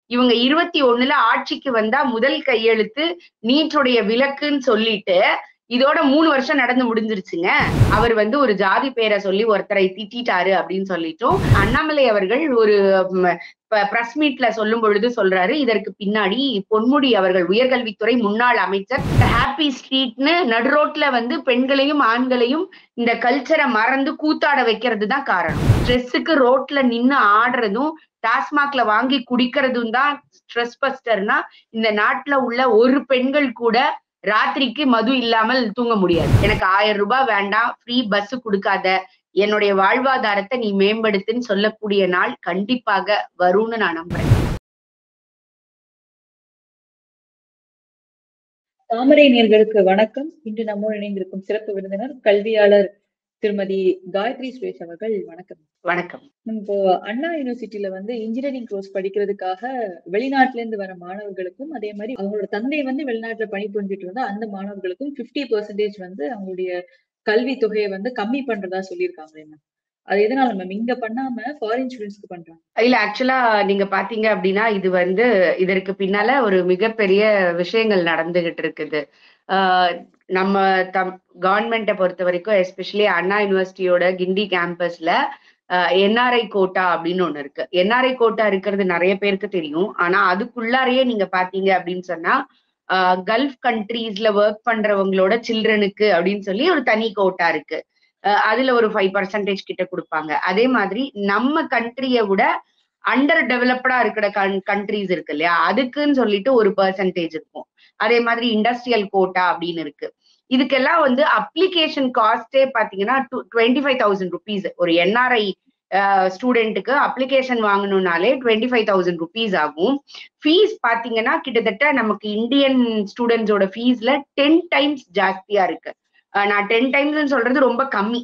இவங்க இருபத்தி ஒண்ணுல ஆட்சிக்கு வந்தா முதல் கையெழுத்து நீட்டுடைய விலக்குன்னு சொல்லிட்டு இதோட மூணு வருஷம் நடந்து முடிஞ்சிருச்சுங்க அவர் வந்து ஒரு ஜாதி பேரை சொல்லி ஒருத்தரை திட்டாரு அப்படின்னு சொல்லிட்டும் அண்ணாமலை அவர்கள் ஒரு பிரஸ் மீட்ல சொல்லும் பொழுது சொல்றாரு இதற்கு பின்னாடி பொன்முடி அவர்கள் உயர்கல்வித்துறை முன்னாள் அமைச்சர் ஹாப்பி ஸ்ட்ரீட்னு நடு ரோட்ல வந்து பெண்களையும் ஆண்களையும் இந்த கல்ச்சரை மறந்து கூத்தாட வைக்கிறது தான் காரணம் ஸ்ட்ரெஸ்ஸுக்கு ரோட்ல நின்னு ஆடுறதும் டாஸ்மாக்ல வாங்கி குடிக்கிறதும் தான் ஸ்ட்ரெஸ் பஸ்டர்னா இந்த நாட்டுல உள்ள ஒரு பெண்கள் கூட ராத்திரிக்கு மது இல்லாமல் தூங்க முடியாது எனக்கு ஆயிரம் ரூபாய் வேண்டாம் ஃப்ரீ பஸ் கொடுக்காத என்னுடைய வாழ்வாதாரத்தை நீ மேம்படுத்துன்னு சொல்லக்கூடிய நாள் கண்டிப்பாக வரும்னு நான் நம்புறேன் தாமரை நேர்களுக்கு வணக்கம் இன்று நம்மோடு இணைந்திருக்கும் சிறப்பு விருந்தினர் கல்வியாளர் திருமதி காயத்ரி சுரேஷ் அவர்கள் வணக்கம் வணக்கம் இப்போ அண்ணா யூனிவர்சிட்டியில வந்து இன்ஜினியரிங் கோர்ஸ் படிக்கிறதுக்காக வெளிநாட்டுல இருந்து வர மாணவர்களுக்கும் அதே மாதிரி அவங்களோட தந்தை வந்து வெளிநாட்டுல பணிபுரிஞ்சிட்டு இருந்தா அந்த மாணவர்களுக்கும் பிப்டி பெர்சன்டேஜ் வந்து அவங்களுடைய கல்வி தொகையை வந்து கம்மி பண்றதா சொல்லியிருக்காங்க என்ன அது எதனால மேம் இங்க பண்ணாம ஃபாரின் ஸ்டூடெண்ட்ஸ்க்கு பண்றாங்க இல்ல ஆக்சுவலா நீங்க பாத்தீங்க அப்படின்னா இது வந்து இதற்கு பின்னால ஒரு மிகப்பெரிய விஷயங்கள் நடந்துகிட்டு இருக்குது ஆஹ் நம்ம தம் கவர்மெண்ட்டை பொறுத்த வரைக்கும் எஸ்பெஷலி அண்ணா யூனிவர்சிட்டியோட கிண்டி கேம்பஸ்ல என்ஆர்ஐ கோட்டா அப்படின்னு ஒண்ணு இருக்கு என்ஆர்ஐ கோட்டா இருக்கிறது நிறைய பேருக்கு தெரியும் ஆனா அதுக்குள்ளாரையே நீங்க பாத்தீங்க அப்படின்னு சொன்னா கல்ஃப் கண்ட்ரீஸ்ல ஒர்க் பண்றவங்களோட சில்ட்ரனுக்கு அப்படின்னு சொல்லி ஒரு தனி கோட்டா இருக்கு அதுல ஒரு ஃபைவ் பர்சன்டேஜ் கிட்ட கொடுப்பாங்க அதே மாதிரி நம்ம கண்ட்ரிய விட அண்டர் டெவலப்டா இருக்கிற கன் கண்ட்ரிஸ் இருக்கு இல்லையா அதுக்குன்னு சொல்லிட்டு ஒரு பர்சன்டேஜ் இருக்கும் அதே மாதிரி இண்டஸ்ட்ரியல் கோட்டா அப்படின்னு இருக்கு இதுக்கெல்லாம் வந்து அப்ளிகேஷன் காஸ்டே பாத்தீங்கன்னா டுவெண்ட்டி ஃபைவ் தௌசண்ட் ருபீஸ் ஒரு என்ஆர்ஐ ஸ்டூடெண்ட்டுக்கு அப்ளிகேஷன் வாங்கணும்னாலே டுவெண்ட்டி ஃபைவ் தௌசண்ட் ருபீஸ் ஆகும் ஃபீஸ் பாத்தீங்கன்னா கிட்டத்தட்ட நமக்கு இந்தியன் ஸ்டூடெண்ட்ஸோட ஃபீஸ்ல டென் டைம்ஸ் ஜாஸ்தியா இருக்கு நான் டென் டைம்ஸ் சொல்றது ரொம்ப கம்மி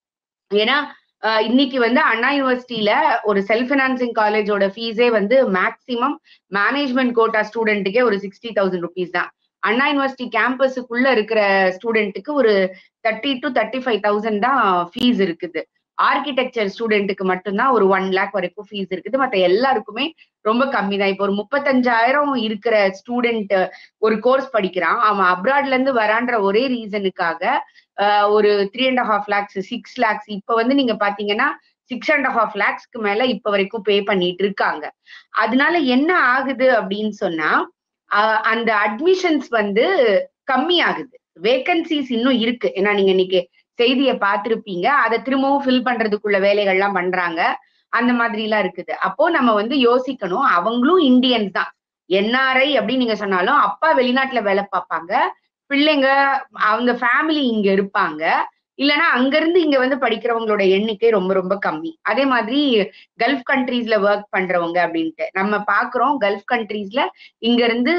ஏன்னா இன்னைக்கு வந்து அண்ணா யூனிவர்சிட்டியில ஒரு செல்ஃப் பினான்சிங் காலேஜோட ஃபீஸே வந்து மேக்சிமம் மேனேஜ்மெண்ட் கோட்டா ஸ்டூடெண்ட்டுக்கே ஒரு சிக்ஸ்டி தௌசண்ட் ருபீஸ் தான் அண்ணா யூனிவர்சிட்டி கேம்பஸுக்குள்ள இருக்கிற ஸ்டூடெண்ட்டுக்கு ஒரு thirty to thirty five thousand தான் ஃபீஸ் இருக்குது ஆர்கிடெக்சர் ஸ்டூடெண்ட்டுக்கு மட்டும்தான் ஒரு ஒன் லேக் வரைக்கும் ஃபீஸ் இருக்குது மற்ற எல்லாருக்குமே ரொம்ப கம்மி தான் இப்போ ஒரு முப்பத்தஞ்சாயிரம் இருக்கிற ஸ்டூடெண்ட் ஒரு கோர்ஸ் படிக்கிறான் அவன் அப்ராட்ல இருந்து வரான்ற ஒரே ரீசனுக்காக ஒரு three and half lakhs six lakhs இப்போ வந்து நீங்க பாத்தீங்கன்னா சிக்ஸ் அண்ட் ஹாஃப் லேக்ஸ்க்கு மேல இப்ப வரைக்கும் பே பண்ணிட்டு இருக்காங்க அதனால என்ன ஆகுது அப்படின்னு சொன்னா அந்த அட்மிஷன்ஸ் வந்து கம்மி ஆகுது வேகன்சிஸ் இன்னும் இருக்கு ஏன்னா நீங்க இன்னைக்கு செய்தியை பார்த்திருப்பீங்க அதை திரும்பவும் ஃபில் பண்றதுக்குள்ள வேலைகள்லாம் பண்றாங்க அந்த மாதிரி எல்லாம் இருக்குது அப்போ நம்ம வந்து யோசிக்கணும் அவங்களும் இந்தியன்ஸ் தான் என்ஆர்ஐ அப்படின்னு நீங்க சொன்னாலும் அப்பா வெளிநாட்டுல வேலை பார்ப்பாங்க பிள்ளைங்க அவங்க ஃபேமிலி இங்க இருப்பாங்க இல்லைன்னா அங்கிருந்து இங்க வந்து படிக்கிறவங்களோட எண்ணிக்கை ரொம்ப ரொம்ப கம்மி அதே மாதிரி கல்ஃப் கண்ட்ரீஸ்ல ஒர்க் பண்றவங்க அப்படின்ட்டு நம்ம பாக்குறோம் கல்ஃப் கண்ட்ரீஸ்ல இங்க இருந்து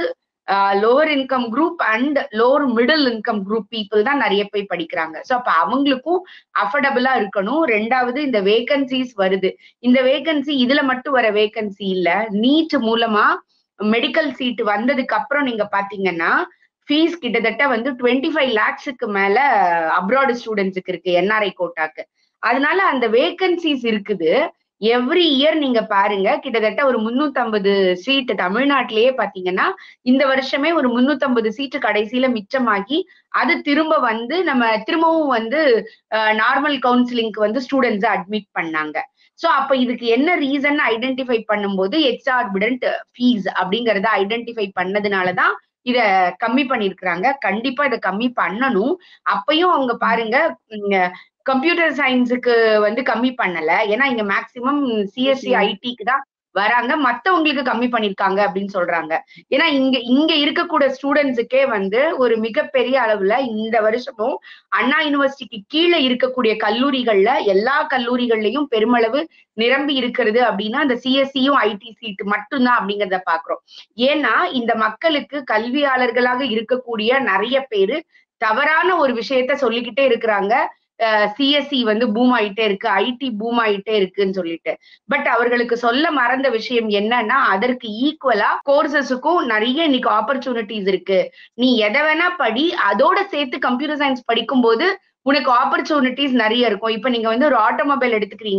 lower income group and lower middle income group people தான் நிறைய போய் படிக்கிறாங்க ஸோ அப்ப அவங்களுக்கும் அஃபர்டபுளா இருக்கணும் ரெண்டாவது இந்த வேகன்சிஸ் வருது இந்த வேகன்சி இதுல மட்டும் வர வேகன்சி இல்ல நீட் மூலமா மெடிக்கல் சீட் வந்ததுக்கு அப்புறம் நீங்க பாத்தீங்கன்னா ஃபீஸ் கிட்டத்தட்ட வந்து டுவெண்ட்டி ஃபைவ் லேக்ஸுக்கு மேல அப்ராடு ஸ்டூடெண்ட்ஸுக்கு இருக்கு என்ஆர்ஐ கோட்டாக்கு அதனால அந்த வேகன்சிஸ் இருக்குது எவ்ரி இயர் நீங்க பாருங்க கிட்டத்தட்ட ஒரு முன்னூத்தம்பது சீட்டு தமிழ்நாட்டிலேயே பாத்தீங்கன்னா இந்த வருஷமே ஒரு முன்னூத்தம்பது சீட்டு கடைசியில மிச்சமாகி அது திரும்ப வந்து நம்ம திரும்பவும் வந்து நார்மல் கவுன்சிலிங்க்கு வந்து ஸ்டூடெண்ட்ஸை அட்மிட் பண்ணாங்க ஸோ அப்ப இதுக்கு என்ன ரீசன் ஐடென்டிஃபை பண்ணும்போது எக்ஸார்பிடன்ட் ஃபீஸ் அப்படிங்கறத ஐடென்டிஃபை பண்ணதுனாலதான் இத கம்மி பண்ணிருக்கிறாங்க கண்டிப்பா இதை கம்மி பண்ணணும் அப்பயும் அவங்க பாருங்க கம்ப்யூட்டர் சயின்ஸுக்கு வந்து கம்மி பண்ணல ஏன்னா இங்க மேக்சிமம் சிஎஸ்சி ஐடிக்கு தான் வராங்க மத்தவங்களுக்கு கம்மி பண்ணிருக்காங்க அப்படின்னு சொல்றாங்க ஏன்னா இங்க இங்க இருக்கக்கூடிய ஸ்டூடெண்ட்ஸுக்கே வந்து ஒரு மிகப்பெரிய அளவுல இந்த வருஷமும் அண்ணா யூனிவர்சிட்டிக்கு கீழே இருக்கக்கூடிய கல்லூரிகள்ல எல்லா கல்லூரிகள்லயும் பெருமளவு நிரம்பி இருக்கிறது அப்படின்னா அந்த சிஎஸ்சியும் ஐடி சீட் மட்டும்தான் அப்படிங்கிறத பாக்குறோம் ஏன்னா இந்த மக்களுக்கு கல்வியாளர்களாக இருக்கக்கூடிய நிறைய பேரு தவறான ஒரு விஷயத்த சொல்லிக்கிட்டே இருக்கிறாங்க சிஎஸ்சி வந்து பூம் ஆயிட்டே இருக்கு ஐடி பூம் ஆயிட்டே இருக்குன்னு சொல்லிட்டு பட் அவர்களுக்கு சொல்ல மறந்த விஷயம் என்னன்னா அதற்கு ஈக்குவலா கோர்சஸுக்கும் நிறைய இன்னைக்கு ஆப்பர்ச்சுனிட்டிஸ் இருக்கு நீ எதை வேணா படி அதோட சேர்த்து கம்ப்யூட்டர் சயின்ஸ் படிக்கும் போது உனக்கு ஆப்பர்ச்சுனிட்டிஸ் நிறைய இருக்கும் இப்ப நீங்க வந்து ஒரு ஆட்டோமொபைல் எடுத்துக்கிறீங்க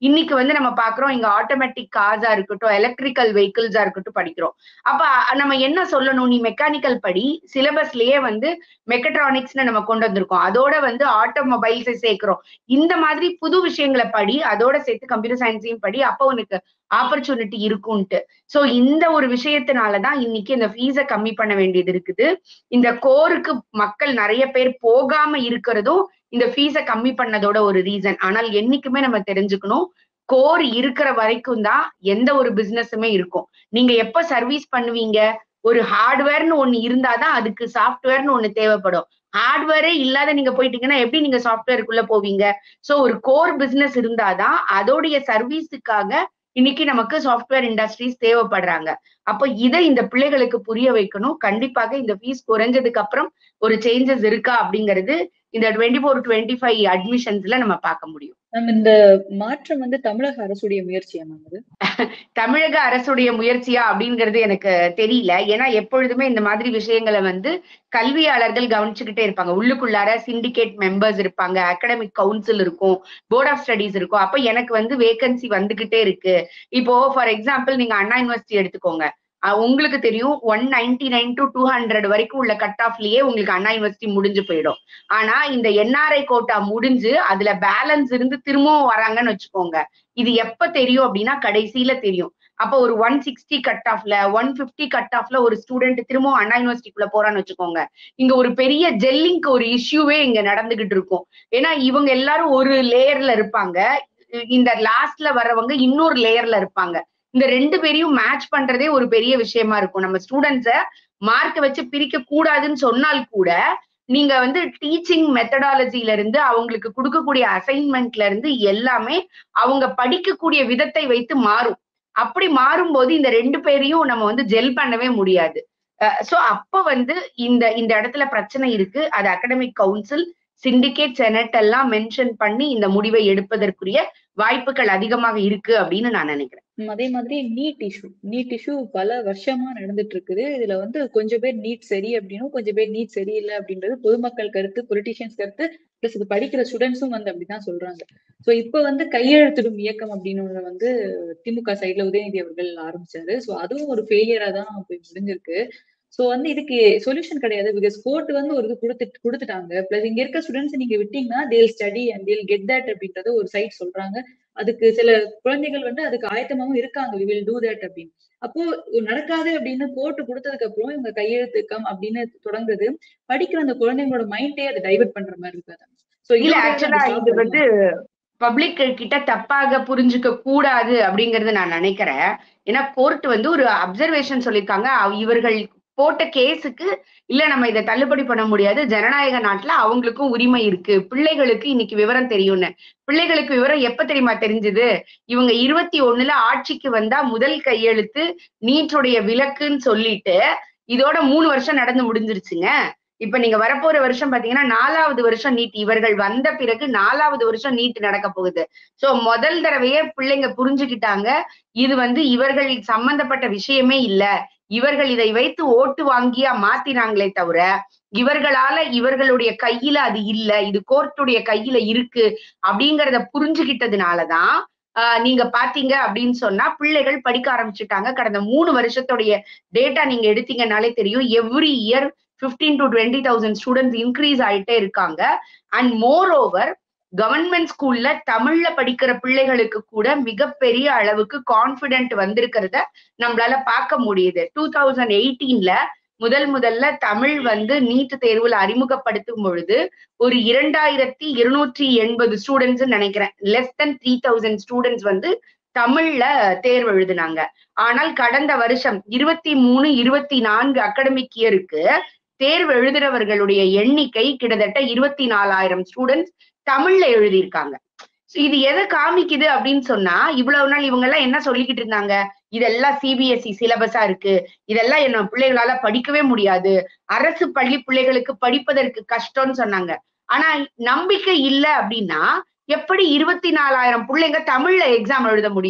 இன்னைக்கு வந்து நம்ம பாக்குறோம் இங்க ஆட்டோமேட்டிக் கார்ஸா இருக்கட்டும் எலக்ட்ரிக்கல் வெஹிக்கிள்ஸா இருக்கட்டும் படிக்கிறோம் அப்ப அ- நம்ம என்ன சொல்லணும் நீ மெக்கானிக்கல் படி சிலபஸ்லயே வந்து மெக்கட்ரானிக்ஸ்னு நம்ம கொண்டு வந்திருக்கோம் அதோட வந்து ஆட்டோமொபைல்ஸை சேர்க்கிறோம் இந்த மாதிரி புது விஷயங்களை படி அதோட சேர்த்து கம்ப்யூட்டர் சயின்ஸையும் படி அப்போ உனக்கு ஆப்பர்ச்சுனிட்டி இருக்கும்ட்டு சோ இந்த ஒரு விஷயத்தினாலதான் இன்னைக்கு இந்த ஃபீஸை கம்மி பண்ண வேண்டியது இருக்குது இந்த கோருக்கு மக்கள் நிறைய பேர் போகாம இருக்கிறதும் இந்த ஃபீஸை கம்மி பண்ணதோட ஒரு ரீசன் ஆனால் என்னைக்குமே நம்ம தெரிஞ்சுக்கணும் கோர் இருக்கிற வரைக்கும் தான் எந்த ஒரு பிசினஸுமே இருக்கும் நீங்க எப்ப சர்வீஸ் பண்ணுவீங்க ஒரு ஹார்ட்வேர்னு ஒண்ணு இருந்தாதான் அதுக்கு சாஃப்ட்வேர்னு ஒண்ணு தேவைப்படும் ஹார்ட்வேரே இல்லாத நீங்க போயிட்டீங்கன்னா எப்படி நீங்க சாஃப்ட்வேருக்குள்ள போவீங்க சோ ஒரு கோர் பிசினஸ் இருந்தாதான் அதோடைய சர்வீஸுக்காக இன்னைக்கு நமக்கு சாஃப்ட்வேர் இண்டஸ்ட்ரீஸ் தேவைப்படுறாங்க அப்போ இதை இந்த பிள்ளைகளுக்கு புரிய வைக்கணும் கண்டிப்பாக இந்த ஃபீஸ் குறைஞ்சதுக்கு அப்புறம் ஒரு சேஞ்சஸ் இருக்கா அப்படிங்கிறது இந்த டுவெண்ட்டி ஃபோர் டுவெண்ட்டி ஃபைவ் அட்மிஷன்ஸ்ல நம்ம பார்க்க முடியும் மேம் இந்த மாற்றம் வந்து தமிழக அரசுடைய முயற்சியா மேம் அது தமிழக அரசுடைய முயற்சியா அப்படிங்கிறது எனக்கு தெரியல ஏன்னா எப்பொழுதுமே இந்த மாதிரி விஷயங்களை வந்து கல்வியாளர்கள் கவனிச்சுக்கிட்டே இருப்பாங்க உள்ளுக்குள்ளார சிண்டிகேட் மெம்பர்ஸ் இருப்பாங்க அகாடமிக் கவுன்சில் இருக்கும் போர்ட் ஆஃப் ஸ்டடீஸ் இருக்கும் அப்ப எனக்கு வந்து வேகன்சி வந்துகிட்டே இருக்கு இப்போ ஃபார் எக்ஸாம்பிள் நீங்க அண்ணா யூனிவர்சிட்டி எடுத்துக்கோங்க அஹ் உங்களுக்கு தெரியும் one ninety nine to two hundred வரைக்கும் உள்ள கட் ஆஃப்லயே உங்களுக்கு அண்ணா யூனிவர்சிட்டி முடிஞ்சு போயிடும் ஆனா இந்த என்ஆர்ஐ கோட்டா முடிஞ்சு அதுல பேலன்ஸ் இருந்து திரும்பவும் வராங்கன்னு வச்சுக்கோங்க இது எப்ப தெரியும் அப்படின்னா கடைசியில தெரியும் அப்போ ஒரு ஒன் சிக்ஸ்டி கட் ஆஃப்ல ஒன் பிப்டி கட் ஆஃப்ல ஒரு ஸ்டூடெண்ட் திரும்பவும் அண்ணா யூனிவர்சிட்டிக்குள்ள போறான்னு வச்சுக்கோங்க இங்க ஒரு பெரிய ஜெல்லிங்க்கு ஒரு இஷ்யூவே இங்க நடந்துகிட்டு இருக்கும் ஏன்னா இவங்க எல்லாரும் ஒரு லேயர்ல இருப்பாங்க இந்த லாஸ்ட்ல வர்றவங்க இன்னொரு லேயர்ல இருப்பாங்க இந்த ரெண்டு பேரையும் மேட்ச் பண்றதே ஒரு பெரிய விஷயமா இருக்கும் நம்ம ஸ்டூடெண்ட்ஸ மார்க் வச்சு பிரிக்க கூடாதுன்னு சொன்னால் கூட நீங்க வந்து டீச்சிங் மெத்தடாலஜில இருந்து அவங்களுக்கு கொடுக்கக்கூடிய அசைன்மெண்ட்ல இருந்து எல்லாமே அவங்க படிக்கக்கூடிய விதத்தை வைத்து மாறும் அப்படி மாறும்போது இந்த ரெண்டு பேரையும் நம்ம வந்து ஜெல் பண்ணவே முடியாது சோ அப்ப வந்து இந்த இந்த இடத்துல பிரச்சனை இருக்கு அது அகடமிக் கவுன்சில் சிண்டிகேட் செனட் எல்லாம் மென்ஷன் பண்ணி இந்த முடிவை எடுப்பதற்குரிய வாய்ப்புகள் அதிகமாக இருக்கு அப்படின்னு நான் நினைக்கிறேன் ம், அதே மாதிரி நீட் இஷ்யூ நீட் இஷ்யூ பல வருஷமா நடந்துட்டு இருக்குது இதுல வந்து கொஞ்சம் பேர் நீட் சரி அப்படின்னும் கொஞ்சம் பேர் நீட் சரியில்லை அப்படின்றது பொதுமக்கள் கருத்து பொலிட்டிஷியன்ஸ் கருத்து பிளஸ் இது படிக்கிற ஸ்டூடெண்ட்ஸும் வந்து அப்படிதான் சொல்றாங்க சோ இப்ப வந்து கையெழுத்திடும் இயக்கம் அப்படின்னு ஒண்ணு வந்து திமுக சைட்ல உதயநிதி அவர்கள் ஆரம்பிச்சாரு சோ அதுவும் ஒரு ஃபெயிலியரா தான் போய் முடிஞ்சிருக்கு சோ வந்து இதுக்கு சொல்யூஷன் கிடையாது பிகாஸ் கோர்ட் வந்து ஒரு இது கொடுத்துட்டு கொடுத்துட்டாங்க பிளஸ் இங்க இருக்க ஸ்டூடெண்ட்ஸ் நீங்க விட்டீங்கன்னா they'll study and they'll get that அப்படின்றத ஒரு சைட் சொல்றாங்க அதுக்கு சில குழந்தைகள் வந்து அதுக்கு ஆயத்தமாவும் இருக்காங்க வி வில் டூ தட் அப்படின்னு அப்போ நடக்காது அப்படின்னு போட்டு கொடுத்ததுக்கு அப்புறம் இவங்க கையெழுத்துக்கம் அப்படின்னு தொடங்குது படிக்கிற அந்த குழந்தைங்களோட மைண்டே அதை டைவர்ட் பண்ற மாதிரி இருக்காது சோ இல்ல ஆக்சுவலா இது வந்து பப்ளிக் கிட்ட தப்பாக புரிஞ்சுக்க கூடாது அப்படிங்கறது நான் நினைக்கிறேன் ஏன்னா கோர்ட் வந்து ஒரு அப்சர்வேஷன் சொல்லியிருக்காங்க அவ- இவர்கள் போட்ட கேஸுக்கு இல்ல நம்ம இதை தள்ளுபடி பண்ண முடியாது ஜனநாயக நாட்டுல அவங்களுக்கும் உரிமை இருக்கு பிள்ளைகளுக்கு இன்னைக்கு விவரம் தெரியும்னு பிள்ளைகளுக்கு விவரம் எப்ப தெரியுமா தெரிஞ்சது இவங்க இருபத்தி ஒண்ணுல ஆட்சிக்கு வந்தா முதல் கையெழுத்து நீட்டுடைய விலக்குன்னு சொல்லிட்டு இதோட மூணு வருஷம் நடந்து முடிஞ்சிருச்சுங்க இப்ப நீங்க வரப்போற வருஷம் பாத்தீங்கன்னா நாலாவது வருஷம் நீட் இவர்கள் வந்த பிறகு நாலாவது வருஷம் நீட் நடக்க போகுது சோ முதல் தடவையே பிள்ளைங்க புரிஞ்சுக்கிட்டாங்க இது வந்து இவர்கள் சம்பந்தப்பட்ட விஷயமே இல்ல இவர்கள் இதை வைத்து ஓட்டு வாங்கியா மாத்தினாங்களே தவிர இவர்களால இவர்களுடைய கையில அது இல்ல இது கோர்ட்டுடைய கையில இருக்கு அப்படிங்கறத புரிஞ்சுகிட்டதுனாலதான் ஆஹ் நீங்க பாத்தீங்க அப்படின்னு சொன்னா பிள்ளைகள் படிக்க ஆரம்பிச்சுட்டாங்க கடந்த மூணு வருஷத்துடைய டேட்டா நீங்க எடுத்தீங்கன்னாலே தெரியும் every year 15 to twenty thousand students increase ஆயிட்டே இருக்காங்க அண்ட் மோர் ஓவர் கவர்மெண்ட் ஸ்கூல்ல தமிழ்ல படிக்கிற பிள்ளைகளுக்கு கூட மிகப்பெரிய அளவுக்கு கான்பிடென்ட் வந்திருக்கிறத நம்மளால பார்க்க முடியுது டூ தௌசண்ட் எயிட்டீன்ல முதல் முதல்ல தமிழ் வந்து நீட் தேர்வுல அறிமுகப்படுத்தும் பொழுது ஒரு இரண்டாயிரத்தி இருநூற்றி எண்பது ஸ்டூடெண்ட்ஸ் நினைக்கிறேன் less than three thousand students வந்து தமிழ்ல தேர்வு எழுதினாங்க ஆனால் கடந்த வருஷம் இருபத்தி மூணு இருபத்தி நான்கு அகடமிக் இயருக்கு தேர்வு எழுதுறவர்களுடைய எண்ணிக்கை கிட்டத்தட்ட இருபத்தி நாலாயிரம் ஸ்டூடெண்ட்ஸ் தமிழ்ல எழுதியிருக்காங்க So இது எதை காமிக்குது அப்படின்னு சொன்னா இவ்வளவு நாள் இவங்க எல்லாம் என்ன சொல்லிக்கிட்டு இருந்தாங்க இதெல்லாம் சிபிஎஸ்இ சிலபஸா இருக்கு இதெல்லாம் என்ன பிள்ளைகளால படிக்கவே முடியாது அரசு பள்ளி பிள்ளைகளுக்கு படிப்பதற்கு கஷ்டம்னு சொன்னாங்க ஆனா நம்பிக்கை இல்ல அப்படின்னா எப்படி இருபத்தி நாலாயிரம் பிள்ளைங்க தமிழ்ல எக்ஸாம் எழுத முடியும்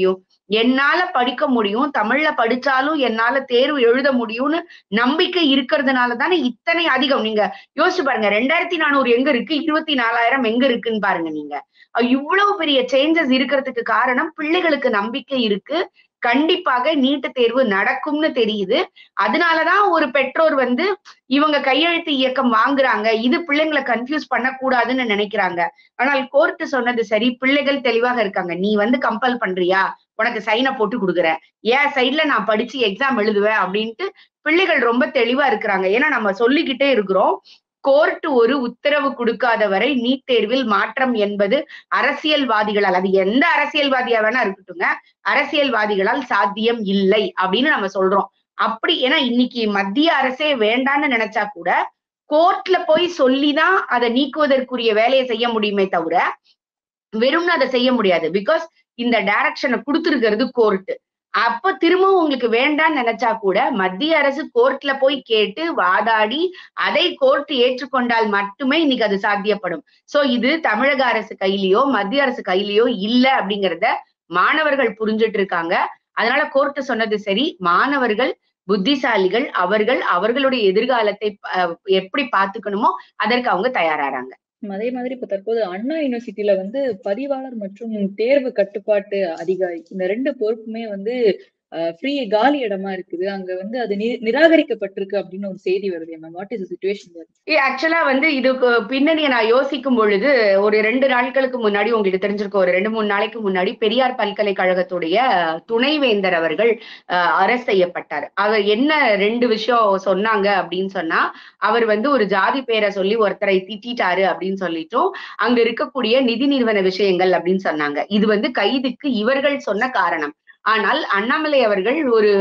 என்னால படிக்க முடியும் தமிழ்ல படிச்சாலும் என்னால தேர்வு எழுத முடியும்னு நம்பிக்கை இருக்கிறதுனால தானே இத்தனை அதிகம் நீங்க யோசிச்சு பாருங்க ரெண்டாயிரத்தி நானூறு எங்க இருக்கு இருபத்தி நாலாயிரம் எங்க இருக்குன்னு பாருங்க நீங்க அஹ் இவ்வளவு பெரிய சேஞ்சஸ் இருக்கிறதுக்கு காரணம் பிள்ளைகளுக்கு நம்பிக்கை இருக்கு கண்டிப்பாக நீட்டு தேர்வு நடக்கும்னு தெரியுது அதனாலதான் ஒரு பெற்றோர் வந்து இவங்க கையெழுத்து இயக்கம் வாங்குறாங்க இது பிள்ளைங்களை கன்ஃபியூஸ் பண்ணக்கூடாதுன்னு நினைக்கிறாங்க ஆனால் கோர்ட் சொன்னது சரி பிள்ளைகள் தெளிவாக இருக்காங்க நீ வந்து கம்பல் பண்றியா உனக்கு சைனை போட்டு கொடுக்குறேன் ஏன் சைட்ல நான் படிச்சு எக்ஸாம் எழுதுவேன் அப்படின்ட்டு பிள்ளைகள் ரொம்ப தெளிவா இருக்கிறாங்க ஏன்னா நம்ம சொல்லிக்கிட்டே இருக்கிறோம் கோர்ட் ஒரு உத்தரவு கொடுக்காத வரை நீட் தேர்வில் மாற்றம் என்பது அரசியல்வாதிகளால் அது எந்த அரசியல்வாதியா வேணா இருக்கட்டுங்க அரசியல்வாதிகளால் சாத்தியம் இல்லை அப்படின்னு நம்ம சொல்றோம் அப்படி ஏன்னா இன்னைக்கு மத்திய அரசே வேண்டான்னு நினைச்சா கூட கோர்ட்ல போய் சொல்லிதான் அதை நீக்குவதற்குரிய வேலையை செய்ய முடியுமே தவிர வெறும்னு அதை செய்ய முடியாது பிகாஸ் இந்த டைரக்ஷனை கொடுத்துருக்கிறது கோர்ட் அப்ப திரும்பவும் உங்களுக்கு வேண்டாம்னு நினைச்சா கூட மத்திய அரசு கோர்ட்ல போய் கேட்டு வாதாடி அதை கோர்ட் ஏற்றுக்கொண்டால் மட்டுமே இன்னைக்கு அது சாத்தியப்படும் சோ இது தமிழக அரசு கையிலயோ மத்திய அரசு கையிலயோ இல்ல அப்படிங்கறத மாணவர்கள் புரிஞ்சுட்டு இருக்காங்க அதனால கோர்ட் சொன்னது சரி மாணவர்கள் புத்திசாலிகள் அவர்கள் அவர்களுடைய எதிர்காலத்தை அஹ், எப்படி பாத்துக்கணுமோ அதற்கு அவங்க தயாராறாங்க அதே மாதிரி இப்ப தற்போது அண்ணா யூனிவர்சிட்டியில வந்து பதிவாளர் மற்றும் தேர்வு கட்டுப்பாட்டு அதிகாரி இந்த ரெண்டு பொறுப்புமே வந்து ஃப்ரீ காலி இடமா இருக்குது அங்க வந்து அது நி- நிராகரிக்கப்பட்டிருக்கு அப்படின்னு ஒரு செய்தி வருது மேம் வாட் இஸ் சுச்சுவேஷன் ஆக்சுவலா வந்து இதுக்கு பின்னணியை நான் யோசிக்கும் பொழுது ஒரு ரெண்டு நாட்களுக்கு முன்னாடி உங்களுக்கு தெரிஞ்சிருக்கும் ஒரு ரெண்டு மூணு நாளைக்கு முன்னாடி பெரியார் பல்கலைக்கழகத்துடைய துணைவேந்தர் அவர்கள் அரெஸ்ட் செய்யப்பட்டார் அவர் என்ன ரெண்டு விஷயம் சொன்னாங்க அப்படின்னு சொன்னா அவர் வந்து ஒரு ஜாதி பேரை சொல்லி ஒருத்தரை திட்டாரு அப்படின்னு சொல்லிட்டும் அங்க இருக்கக்கூடிய நிதி நிறுவன விஷயங்கள் அப்படின்னு சொன்னாங்க இது வந்து கைதுக்கு இவர்கள் சொன்ன காரணம் ஆனால் அண்ணாமலை அவர்கள் ஒரு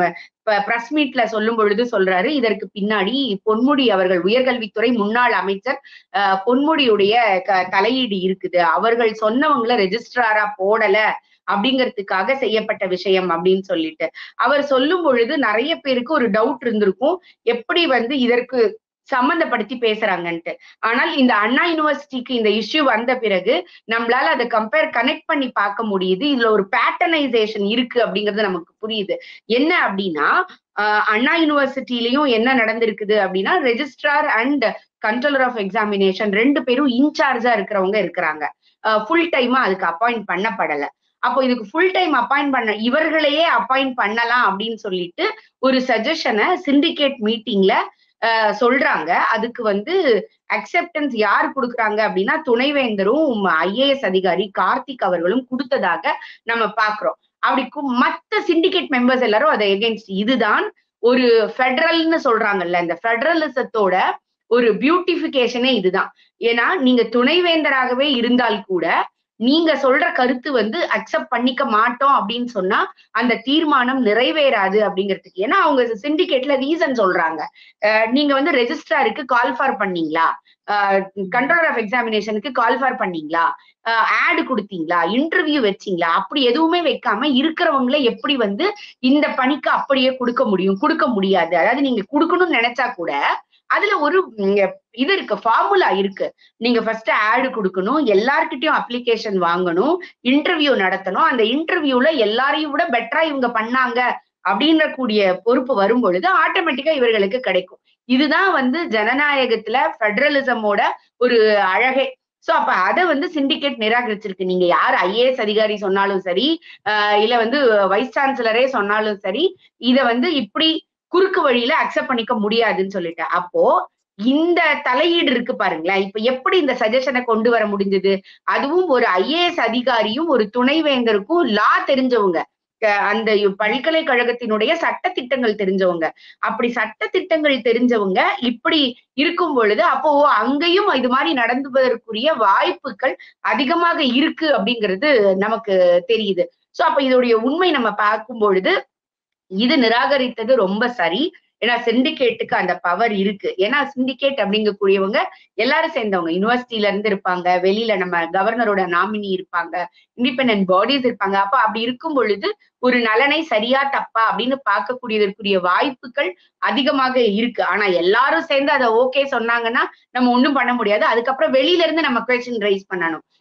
பிரஸ் மீட்ல சொல்லும் பொழுது சொல்றாரு இதற்கு பின்னாடி பொன்முடி அவர்கள் உயர்கல்வித்துறை முன்னாள் அமைச்சர் அஹ், பொன்முடியுடைய க- தலையீடு இருக்குது அவர்கள் சொன்னவங்கள ரெஜிஸ்ட்ராரா போடல அப்படிங்கிறதுக்காக செய்யப்பட்ட விஷயம் அப்படின்னு சொல்லிட்டு அவர் சொல்லும் பொழுது நிறைய பேருக்கு ஒரு டவுட் இருந்திருக்கும் எப்படி வந்து இதற்கு சம்பந்தப்படுத்தி பேசுறாங்கன்ட்டு ஆனால் இந்த அண்ணா யூனிவர்சிட்டிக்கு இந்த இஷ்யூ வந்த பிறகு நம்மளால அதை கம்பேர் கனெக்ட் பண்ணி பார்க்க முடியுது இதுல ஒரு பேட்டர்னைசேஷன் இருக்கு அப்படிங்கிறது நமக்கு புரியுது என்ன அப்படின்னா ஆஹ் அண்ணா யூனிவர்சிட்டிலையும் என்ன நடந்திருக்குது அப்படின்னா registrar and controller of examination ரெண்டு பேரும் இன்சார்ஜா இருக்கிறவங்க இருக்கிறாங்க ஃபுல் டைமா அதுக்கு அப்பாயிண்ட் பண்ணப்படல அப்போ இதுக்கு ஃபுல் டைம் அப்பாயிண்ட் பண்ண இவர்களையே அப்பாயிண்ட் பண்ணலாம் அப்படின்னு சொல்லிட்டு ஒரு சஜஷனை சிண்டிகேட் மீட்டிங்ல சொல்றாங்க அதுக்கு வந்து அக்செப்டன்ஸ் யார் கொடுக்குறாங்க அப்படின்னா துணைவேந்தரும் ஐஏஎஸ் அதிகாரி கார்த்திக் அவர்களும் கொடுத்ததாக நம்ம பாக்குறோம் அப்படி கு- மத்த சிண்டிகேட் மெம்பர்ஸ் எல்லாரும் அதை எகென்ஸ்ட் இதுதான் ஒரு ஃபெடரல்னு சொல்றாங்கல்ல இந்த ஃபெடரலிசத்தோட ஒரு பியூட்டிஃபிகேஷனே இதுதான் ஏன்னா நீங்க துணைவேந்தராகவே இருந்தால் கூட நீங்க சொல்ற கருத்து வந்து அக்செப்ட் பண்ணிக்க மாட்டோம் அப்படின்னு சொன்னா அந்த தீர்மானம் நிறைவேறாது அப்படிங்கிறதுக்கு ஏன்னா அவங்க சிண்டிகேட்ல ரீசன் சொல்றாங்க அஹ் நீங்க வந்து ரெஜிஸ்ட்ராருக்கு கால் ஃபார் பண்ணீங்களா கண்ட்ரோலர் ஆஃப் எக்ஸாமினேஷனுக்கு கால் ஃபார் பண்ணீங்களா ஆடு கொடுத்தீங்களா இன்டர்வியூ வச்சீங்களா அப்படி எதுவுமே வைக்காம இருக்கிறவங்கள எப்படி வந்து இந்த பணிக்கு அப்படியே கொடுக்க முடியும் கொடுக்க முடியாது அதாவது நீங்க கொடுக்கணும்னு நினைச்சா கூட அதுல ஒரு ம், இது இருக்கு ஃபார்முலா இருக்கு நீங்க ஃபர்ஸ்ட் ஆடு கொடுக்கணும் எல்லார்கிட்டயும் அப்ளிகேஷன் வாங்கணும் இன்டர்வியூ நடத்தணும் அந்த இன்டர்வியூல எல்லாரையும் விட பெட்டரா இவங்க பண்ணாங்க அப்படின்ற கூடிய பொறுப்பு வரும் பொழுது ஆட்டோமேட்டிக்கா இவர்களுக்கு கிடைக்கும் இதுதான் வந்து ஜனநாயகத்துல ஃபெடரலிசமோட ஒரு அழகே சோ அப்ப அதை வந்து சிண்டிகேட் நிராகரிச்சிருக்கு நீங்க யார் ஐஏஎஸ் அதிகாரி சொன்னாலும் சரி ஆஹ் இல்ல வந்து வைஸ் சான்சலரே சொன்னாலும் சரி இத வந்து இப்படி குறுக்கு வழியில அக்செப்ட் பண்ணிக்க முடியாதுன்னு சொல்லிட்டு அப்போ இந்த தலையீடு இருக்கு பாருங்களேன் இப்ப எப்படி இந்த சஜஷனை கொண்டு வர முடிஞ்சது அதுவும் ஒரு ஐஏஎஸ் அதிகாரியும் ஒரு துணைவேந்தருக்கும் லா தெரிஞ்சவங்க க- அந்த பல்கலைக்கழகத்தினுடைய சட்ட திட்டங்கள் தெரிஞ்சவங்க அப்படி சட்ட திட்டங்கள் தெரிஞ்சவங்க இப்படி இருக்கும் பொழுது அப்போ அங்கேயும் இது மாதிரி நடந்துவதற்குரிய வாய்ப்புகள் அதிகமாக இருக்கு அப்படிங்கிறது நமக்கு தெரியுது சோ அப்ப இதோடைய உண்மை நம்ம பார்க்கும் பொழுது இது நிராகரித்தது ரொம்ப சரி ஏன்னா சிண்டிகேட்டுக்கு அந்த பவர் இருக்கு ஏன்னா சிண்டிகேட் அப்படிங்கக்கூடியவங்க எல்லாரும் சேர்ந்தவங்க யூனிவர்சிட்டியில இருந்து இருப்பாங்க வெளியில நம்ம கவர்னரோட நாமினி இருப்பாங்க இண்டிபெண்டன்ட் பாடிஸ் இருப்பாங்க அப்ப அப்படி இருக்கும் பொழுது ஒரு நலனை சரியா தப்பா அப்படின்னு பார்க்கக்கூடியதற்குரிய வாய்ப்புகள் அதிகமாக இருக்கு ஆனா எல்லாரும் சேர்ந்து அதை ஓகே சொன்னாங்கன்னா நம்ம ஒண்ணும் பண்ண முடியாது அதுக்கப்புறம் வெளியில இருந்து நம்ம கொஸ்டின் ரைஸ் பண்ணணும்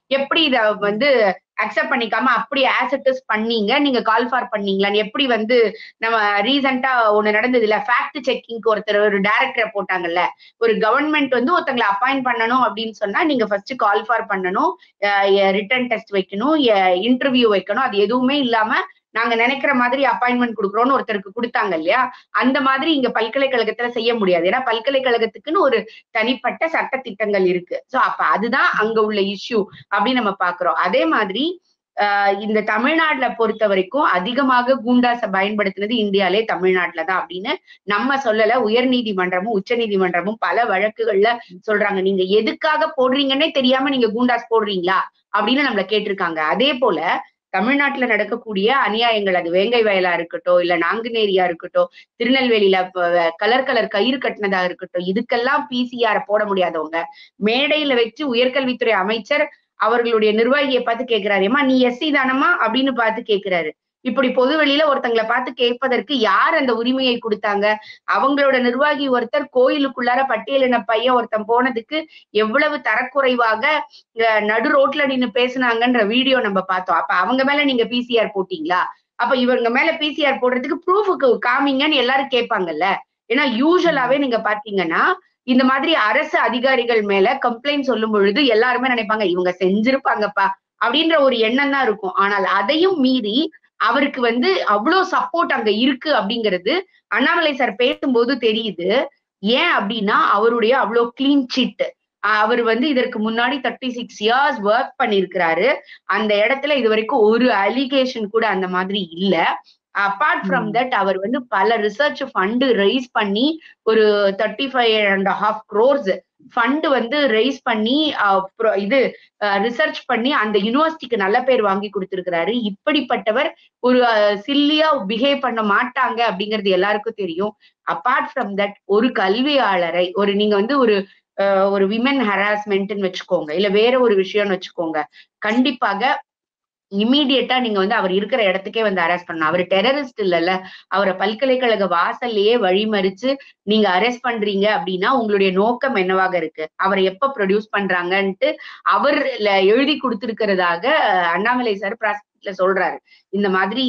எப்படி இத வந்து அக்செப்ட் பண்ணிக்காம அப்படி ஆசிட்டஸ் பண்ணீங்க நீங்க கால் ஃபார் பண்ணீங்களான்னு எப்படி வந்து நம்ம ரீசெண்டா ஒண்ணு நடந்தது இல்ல ஃபேக்ட் செக்கிங்க்கு ஒருத்தர் ஒரு டைரக்டரை போட்டாங்கல்ல ஒரு கவர்மெண்ட் வந்து ஒருத்தங்களை அப்பாயிண்ட் பண்ணணும் அப்படின்னு சொன்னா நீங்க ஃபர்ஸ்ட் கால் ஃபார் பண்ணணும் ரிட்டர்ன் டெஸ்ட் வைக்கணும் இன்டர்வியூ வைக்கணும் அது எதுவுமே இல்லாம நாங்க நினைக்கிற மாதிரி அப்பாயின்மெண்ட் கொடுக்குறோம்னு ஒருத்தருக்கு கொடுத்தாங்க இல்லையா அந்த மாதிரி இங்க பல்கலைக்கழகத்துல செய்ய முடியாது ஏன்னா பல்கலைக்கழகத்துக்குன்னு ஒரு தனிப்பட்ட சட்ட திட்டங்கள் இருக்கு சோ அப்ப அதுதான் அங்க உள்ள இஷ்யூ அப்படின்னு நம்ம பாக்குறோம் அதே மாதிரி ஆஹ் இந்த தமிழ்நாட்டுல பொறுத்த வரைக்கும் அதிகமாக கூண்டாசை பயன்படுத்தினது இந்தியாலே தமிழ்நாட்டுல தான் அப்படின்னு நம்ம சொல்லல உயர் நீதிமன்றமும் உச்ச நீதிமன்றமும் பல வழக்குகள்ல சொல்றாங்க நீங்க எதுக்காக போடுறீங்கன்னே தெரியாம நீங்க கூண்டாஸ் போடுறீங்களா அப்படின்னு நம்மள கேட்டிருக்காங்க அதே போல தமிழ்நாட்டுல நடக்கக்கூடிய அநியாயங்கள் அது வேங்கை வயலா இருக்கட்டும் இல்ல நாங்குநேரியா இருக்கட்டும் திருநெல்வேலியில கலர் கலர் கயிறு கட்டினதா இருக்கட்டும் இதுக்கெல்லாம் பிசிஆர் போட முடியாதவங்க மேடையில வச்சு உயர்கல்வித்துறை அமைச்சர் அவர்களுடைய நிர்வாகியை பார்த்து கேட்கிறாரு ஏமா நீ எஸ்சி தானமா அப்படின்னு பார்த்து கேட்கிறாரு இப்படி பொது வெளியில ஒருத்தங்களை பார்த்து கேட்பதற்கு யார் அந்த உரிமையை கொடுத்தாங்க அவங்களோட நிர்வாகி ஒருத்தர் கோயிலுக்குள்ளார பட்டியலின பையன் ஒருத்தன் போனதுக்கு எவ்வளவு தரக்குறைவாக நடு ரோட்ல நின்னு பேசுனாங்கன்ற வீடியோ நம்ம பார்த்தோம் அப்ப அவங்க மேல நீங்க பிசிஆர் போட்டீங்களா அப்ப இவங்க மேல பிசிஆர் போடுறதுக்கு ப்ரூஃபுக்கு காமிங்கன்னு எல்லாரும் கேட்பாங்கல்ல ஏன்னா யூஸ்வலாவே நீங்க பாத்தீங்கன்னா இந்த மாதிரி அரசு அதிகாரிகள் மேல கம்ப்ளைண்ட் சொல்லும் பொழுது எல்லாருமே நினைப்பாங்க இவங்க செஞ்சிருப்பாங்கப்பா அப்படின்ற ஒரு எண்ணம் தான் இருக்கும் ஆனால் அதையும் மீறி அவருக்கு வந்து அவ்வளவு சப்போர்ட் அங்க இருக்கு அப்படிங்கிறது அண்ணாமலை சார் பேசும்போது தெரியுது ஏன் அப்படின்னா அவருடைய அவ்வளோ கிளீன் சிட் அவர் வந்து இதற்கு முன்னாடி தேர்ட்டி சிக்ஸ் இயர்ஸ் ஒர்க் பண்ணிருக்கிறாரு அந்த இடத்துல இது வரைக்கும் ஒரு அலிகேஷன் கூட அந்த மாதிரி இல்ல அப்பார்ட் ஃப்ரம் தட் அவர் வந்து பல ரிசர்ச் ஃபண்டு ரைஸ் பண்ணி ஒரு thirty five and half crores fund வந்து ரைஸ் பண்ணி இது ரிசர்ச் பண்ணி அந்த யூனிவர்சிட்டிக்கு நல்ல பேர் வாங்கி கொடுத்திருக்கிறாரு இப்படிப்பட்டவர் ஒரு சில்லியா பிஹேவ் பண்ண மாட்டாங்க அப்படிங்கிறது எல்லாருக்கும் தெரியும் அப்பார்ட் ஃப்ரம் தட் ஒரு கல்வியாளரை ஒரு நீங்க வந்து ஒரு ஒரு விமன் ஹராஸ்மெண்ட்னு வச்சுக்கோங்க இல்ல வேற ஒரு விஷயம்னு வச்சுக்கோங்க கண்டிப்பாக இம்மீடியட்டா நீங்க வந்து அவர் இருக்கிற இடத்துக்கே வந்து அரெஸ்ட் பண்ணணும் அவர் டெரரிஸ்ட் இல்லைல்ல அவரை பல்கலைக்கழக வாசல்லையே வழிமறிச்சு நீங்க அரெஸ்ட் பண்றீங்க அப்படின்னா உங்களுடைய நோக்கம் என்னவாக இருக்கு அவரை எப்ப ப்ரொடியூஸ் பண்றாங்கன்ட்டு அவர் எழுதி கொடுத்திருக்கிறதாக அண்ணாமலை சார் ப்ராசிக்யூட்ல சொல்றாரு இந்த மாதிரி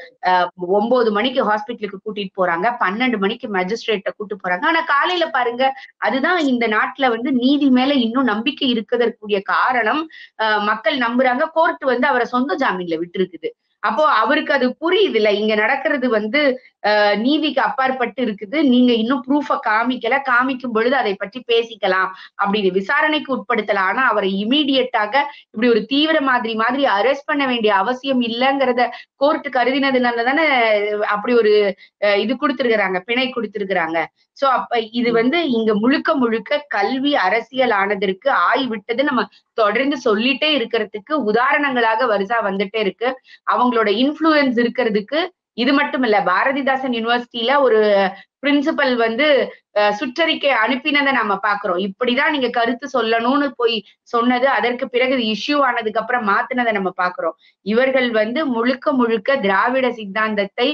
ஒன்பது மணிக்கு ஹாஸ்பிட்டலுக்கு கூட்டிட்டு போறாங்க பன்னெண்டு மணிக்கு மஜிஸ்ட்ரேட்ட கூட்டு போறாங்க ஆனா காலையில பாருங்க அதுதான் இந்த நாட்டுல வந்து நீதி மேல இன்னும் நம்பிக்கை இருக்கிறதற்குரிய காரணம் மக்கள் நம்புறாங்க கோர்ட் வந்து அவரை சொந்த ஜாமீன்ல விட்டுருக்குது அப்போ அவருக்கு அது புரியுது இல்ல இங்க நடக்கிறது வந்து நீதிக்கு அப்பாற்பட்டு இருக்குது நீங்க இன்னும் ப்ரூஃப காமிக்கல காமிக்கும் பொழுது அதை பற்றி பேசிக்கலாம் அப்படின்னு விசாரணைக்கு உட்படுத்தலாம் ஆனா அவரை இமீடியட்டாக இப்படி ஒரு தீவிர மாதிரி மாதிரி அரெஸ்ட் பண்ண வேண்டிய அவசியம் இல்லைங்கிறத கோர்ட் கருதினதுனால தானே அப்படி ஒரு இது கொடுத்திருக்கிறாங்க பிணை கொடுத்திருக்கிறாங்க சோ அப்ப இது வந்து இங்க முழுக்க முழுக்க கல்வி அரசியல் ஆனதற்கு ஆய் விட்டது நம்ம தொடர்ந்து சொல்லிட்டே இருக்கிறதுக்கு உதாரணங்களாக வருஷா வந்துட்டே இருக்கு அவங்களோட இன்ஃபுளுயன்ஸ் இருக்கிறதுக்கு இது மட்டும் இல்ல பாரதிதாசன் யூனிவர்சிட்டியில ஒரு பிரின்சிபல் வந்து சுற்றறிக்கை அனுப்பினதை நம்ம பாக்குறோம் இப்படிதான் நீங்க கருத்து சொல்லணும்னு போய் சொன்னது அதற்கு பிறகு இஷ்யூ ஆனதுக்கு அப்புறம் மாத்தினதை நம்ம பாக்குறோம் இவர்கள் வந்து முழுக்க முழுக்க திராவிட சித்தாந்தத்தை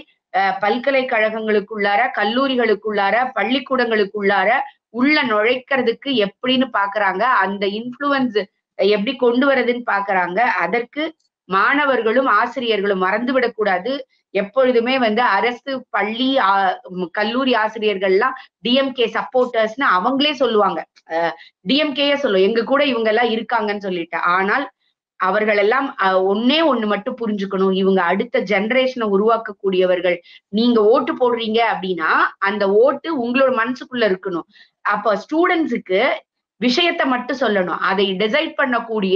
பல்கலைக்கழகங்களுக்குள்ளார கல்லூரிகளுக்குள்ளார பள்ளிக்கூடங்களுக்குள்ளார உள்ள நுழைக்கிறதுக்கு எப்படின்னு பாக்குறாங்க அந்த இன்ஃபுளுன்ஸ் எப்படி கொண்டு வரதுன்னு பாக்குறாங்க அதற்கு மாணவர்களும் ஆசிரியர்களும் மறந்துவிடக் கூடாது எப்பொழுதுமே வந்து அரசு பள்ளி கல்லூரி ஆசிரியர்கள்லாம் டிஎம்கே சப்போர்ட்டர்ஸ்னு அவங்களே சொல்லுவாங்க டிஎம்கேயே சொல்லுவோம் எங்க கூட இவங்க எல்லாம் இருக்காங்கன்னு சொல்லிட்டு ஆனால் அவர்கள் எல்லாம் ஒன்னே ஒண்ணு மட்டும் புரிஞ்சுக்கணும் இவங்க அடுத்த ஜெனரேஷனை உருவாக்கக்கூடியவர்கள் நீங்க ஓட்டு போடுறீங்க அப்படின்னா அந்த ஓட்டு உங்களோட மனசுக்குள்ள இருக்கணும் அப்ப ஸ்டூடெண்ட்ஸுக்கு விஷயத்த மட்டும் சொல்லணும் அதை டிசைட் பண்ணக்கூடிய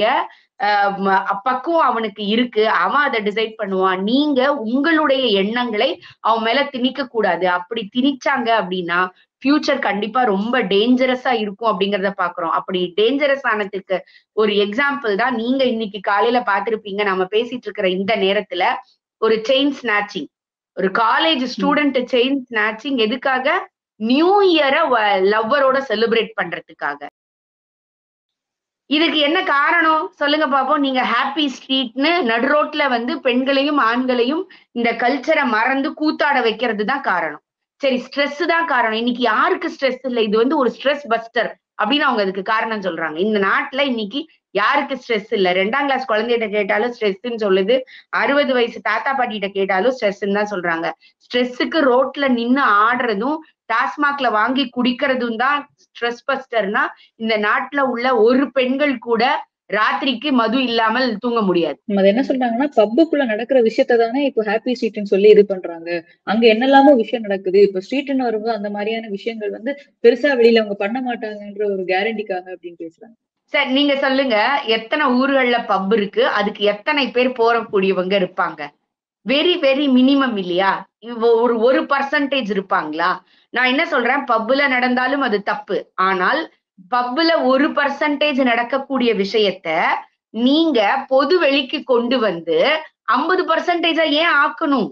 பக்குவம் அவனுக்கு இருக்கு அவன் அதை டிசைட் பண்ணுவான் நீங்க உங்களுடைய எண்ணங்களை அவன் மேல திணிக்க கூடாது அப்படி திணிச்சாங்க அப்படின்னா ஃபியூச்சர் கண்டிப்பா ரொம்ப டேஞ்சரஸா இருக்கும் அப்படிங்கறத பாக்குறோம் அப்படி டேஞ்சரஸ் ஆனதுக்கு ஒரு எக்ஸாம்பிள் தான் நீங்க இன்னைக்கு காலையில பாத்திருப்பீங்க நம்ம பேசிட்டு இருக்கிற இந்த நேரத்துல ஒரு செயின் ஸ்நாச்சிங் ஒரு காலேஜ் ஸ்டூடெண்ட் செயின் ஸ்நாச்சிங் எதுக்காக நியூ இயரை லவ்வரோட செலிப்ரேட் பண்றதுக்காக இதுக்கு என்ன காரணம் சொல்லுங்க பாப்போம் நீங்க ஹாப்பி ஸ்ட்ரீட்னு நடு ரோட்ல வந்து பெண்களையும் ஆண்களையும் இந்த கல்ச்சரை மறந்து கூத்தாட வைக்கிறது தான் காரணம் சரி ஸ்ட்ரெஸ் தான் காரணம் இன்னைக்கு யாருக்கு ஸ்ட்ரெஸ் இல்லை இது வந்து ஒரு ஸ்ட்ரெஸ் பஸ்டர் அப்படின்னு அவங்க அதுக்கு காரணம் சொல்றாங்க இந்த நாட்டுல இன்னைக்கு யாருக்கு ஸ்ட்ரெஸ் இல்ல ரெண்டாம் கிளாஸ் குழந்தைகிட்ட கேட்டாலும் ஸ்ட்ரெஸ்ன்னு சொல்லுது அறுபது வயசு தாத்தா பாட்டிகிட்ட கேட்டாலும் ஸ்ட்ரெஸ்ன்னு தான் சொல்றாங்க ஸ்ட்ரெஸ்ஸுக்கு ரோட்ல நின்னு ஆடுறதும் டாஸ்மாக்ல வாங்கி குடிக்கிறதும் தான் ஸ்ட்ரெஸ் பஸ்டர்னா இந்த நாட்டுல உள்ள ஒரு பெண்கள் கூட ராத்திரிக்கு மது இல்லாமல் தூங்க முடியாது நம்ம அது என்ன சொல்றாங்கன்னா பப்புக்குள்ள நடக்கிற விஷயத்த தானே இப்போ ஹாப்பி ஸ்ட்ரீட்னு சொல்லி இது பண்றாங்க அங்க என்னெல்லாமோ விஷயம் நடக்குது இப்ப ஸ்ட்ரீட்னு வரும்போது அந்த மாதிரியான விஷயங்கள் வந்து பெருசா வெளியில அவங்க பண்ண மாட்டாங்கன்ற ஒரு கேரண்டிக்காக அப்படின்னு பேசுறாங்க சார் நீங்க சொல்லுங்க எத்தனை ஊர்கள்ல பப் இருக்கு அதுக்கு எத்தனை பேர் போறக்கூடியவங்க இருப்பாங்க வெரி வெரி மினிமம் இல்லையா இவ ஒரு ஒரு பர்சன்டேஜ் இருப்பாங்களா நான் என்ன சொல்றேன் பப்புல நடந்தாலும் அது தப்பு ஆனால் பப்புல ஒரு பர்சன்டேஜ் நடக்கக்கூடிய விஷயத்த நீங்க பொது வெளிக்கு கொண்டு வந்து ஐம்பது பர்சன்டேஜா ஏன் ஆக்கணும்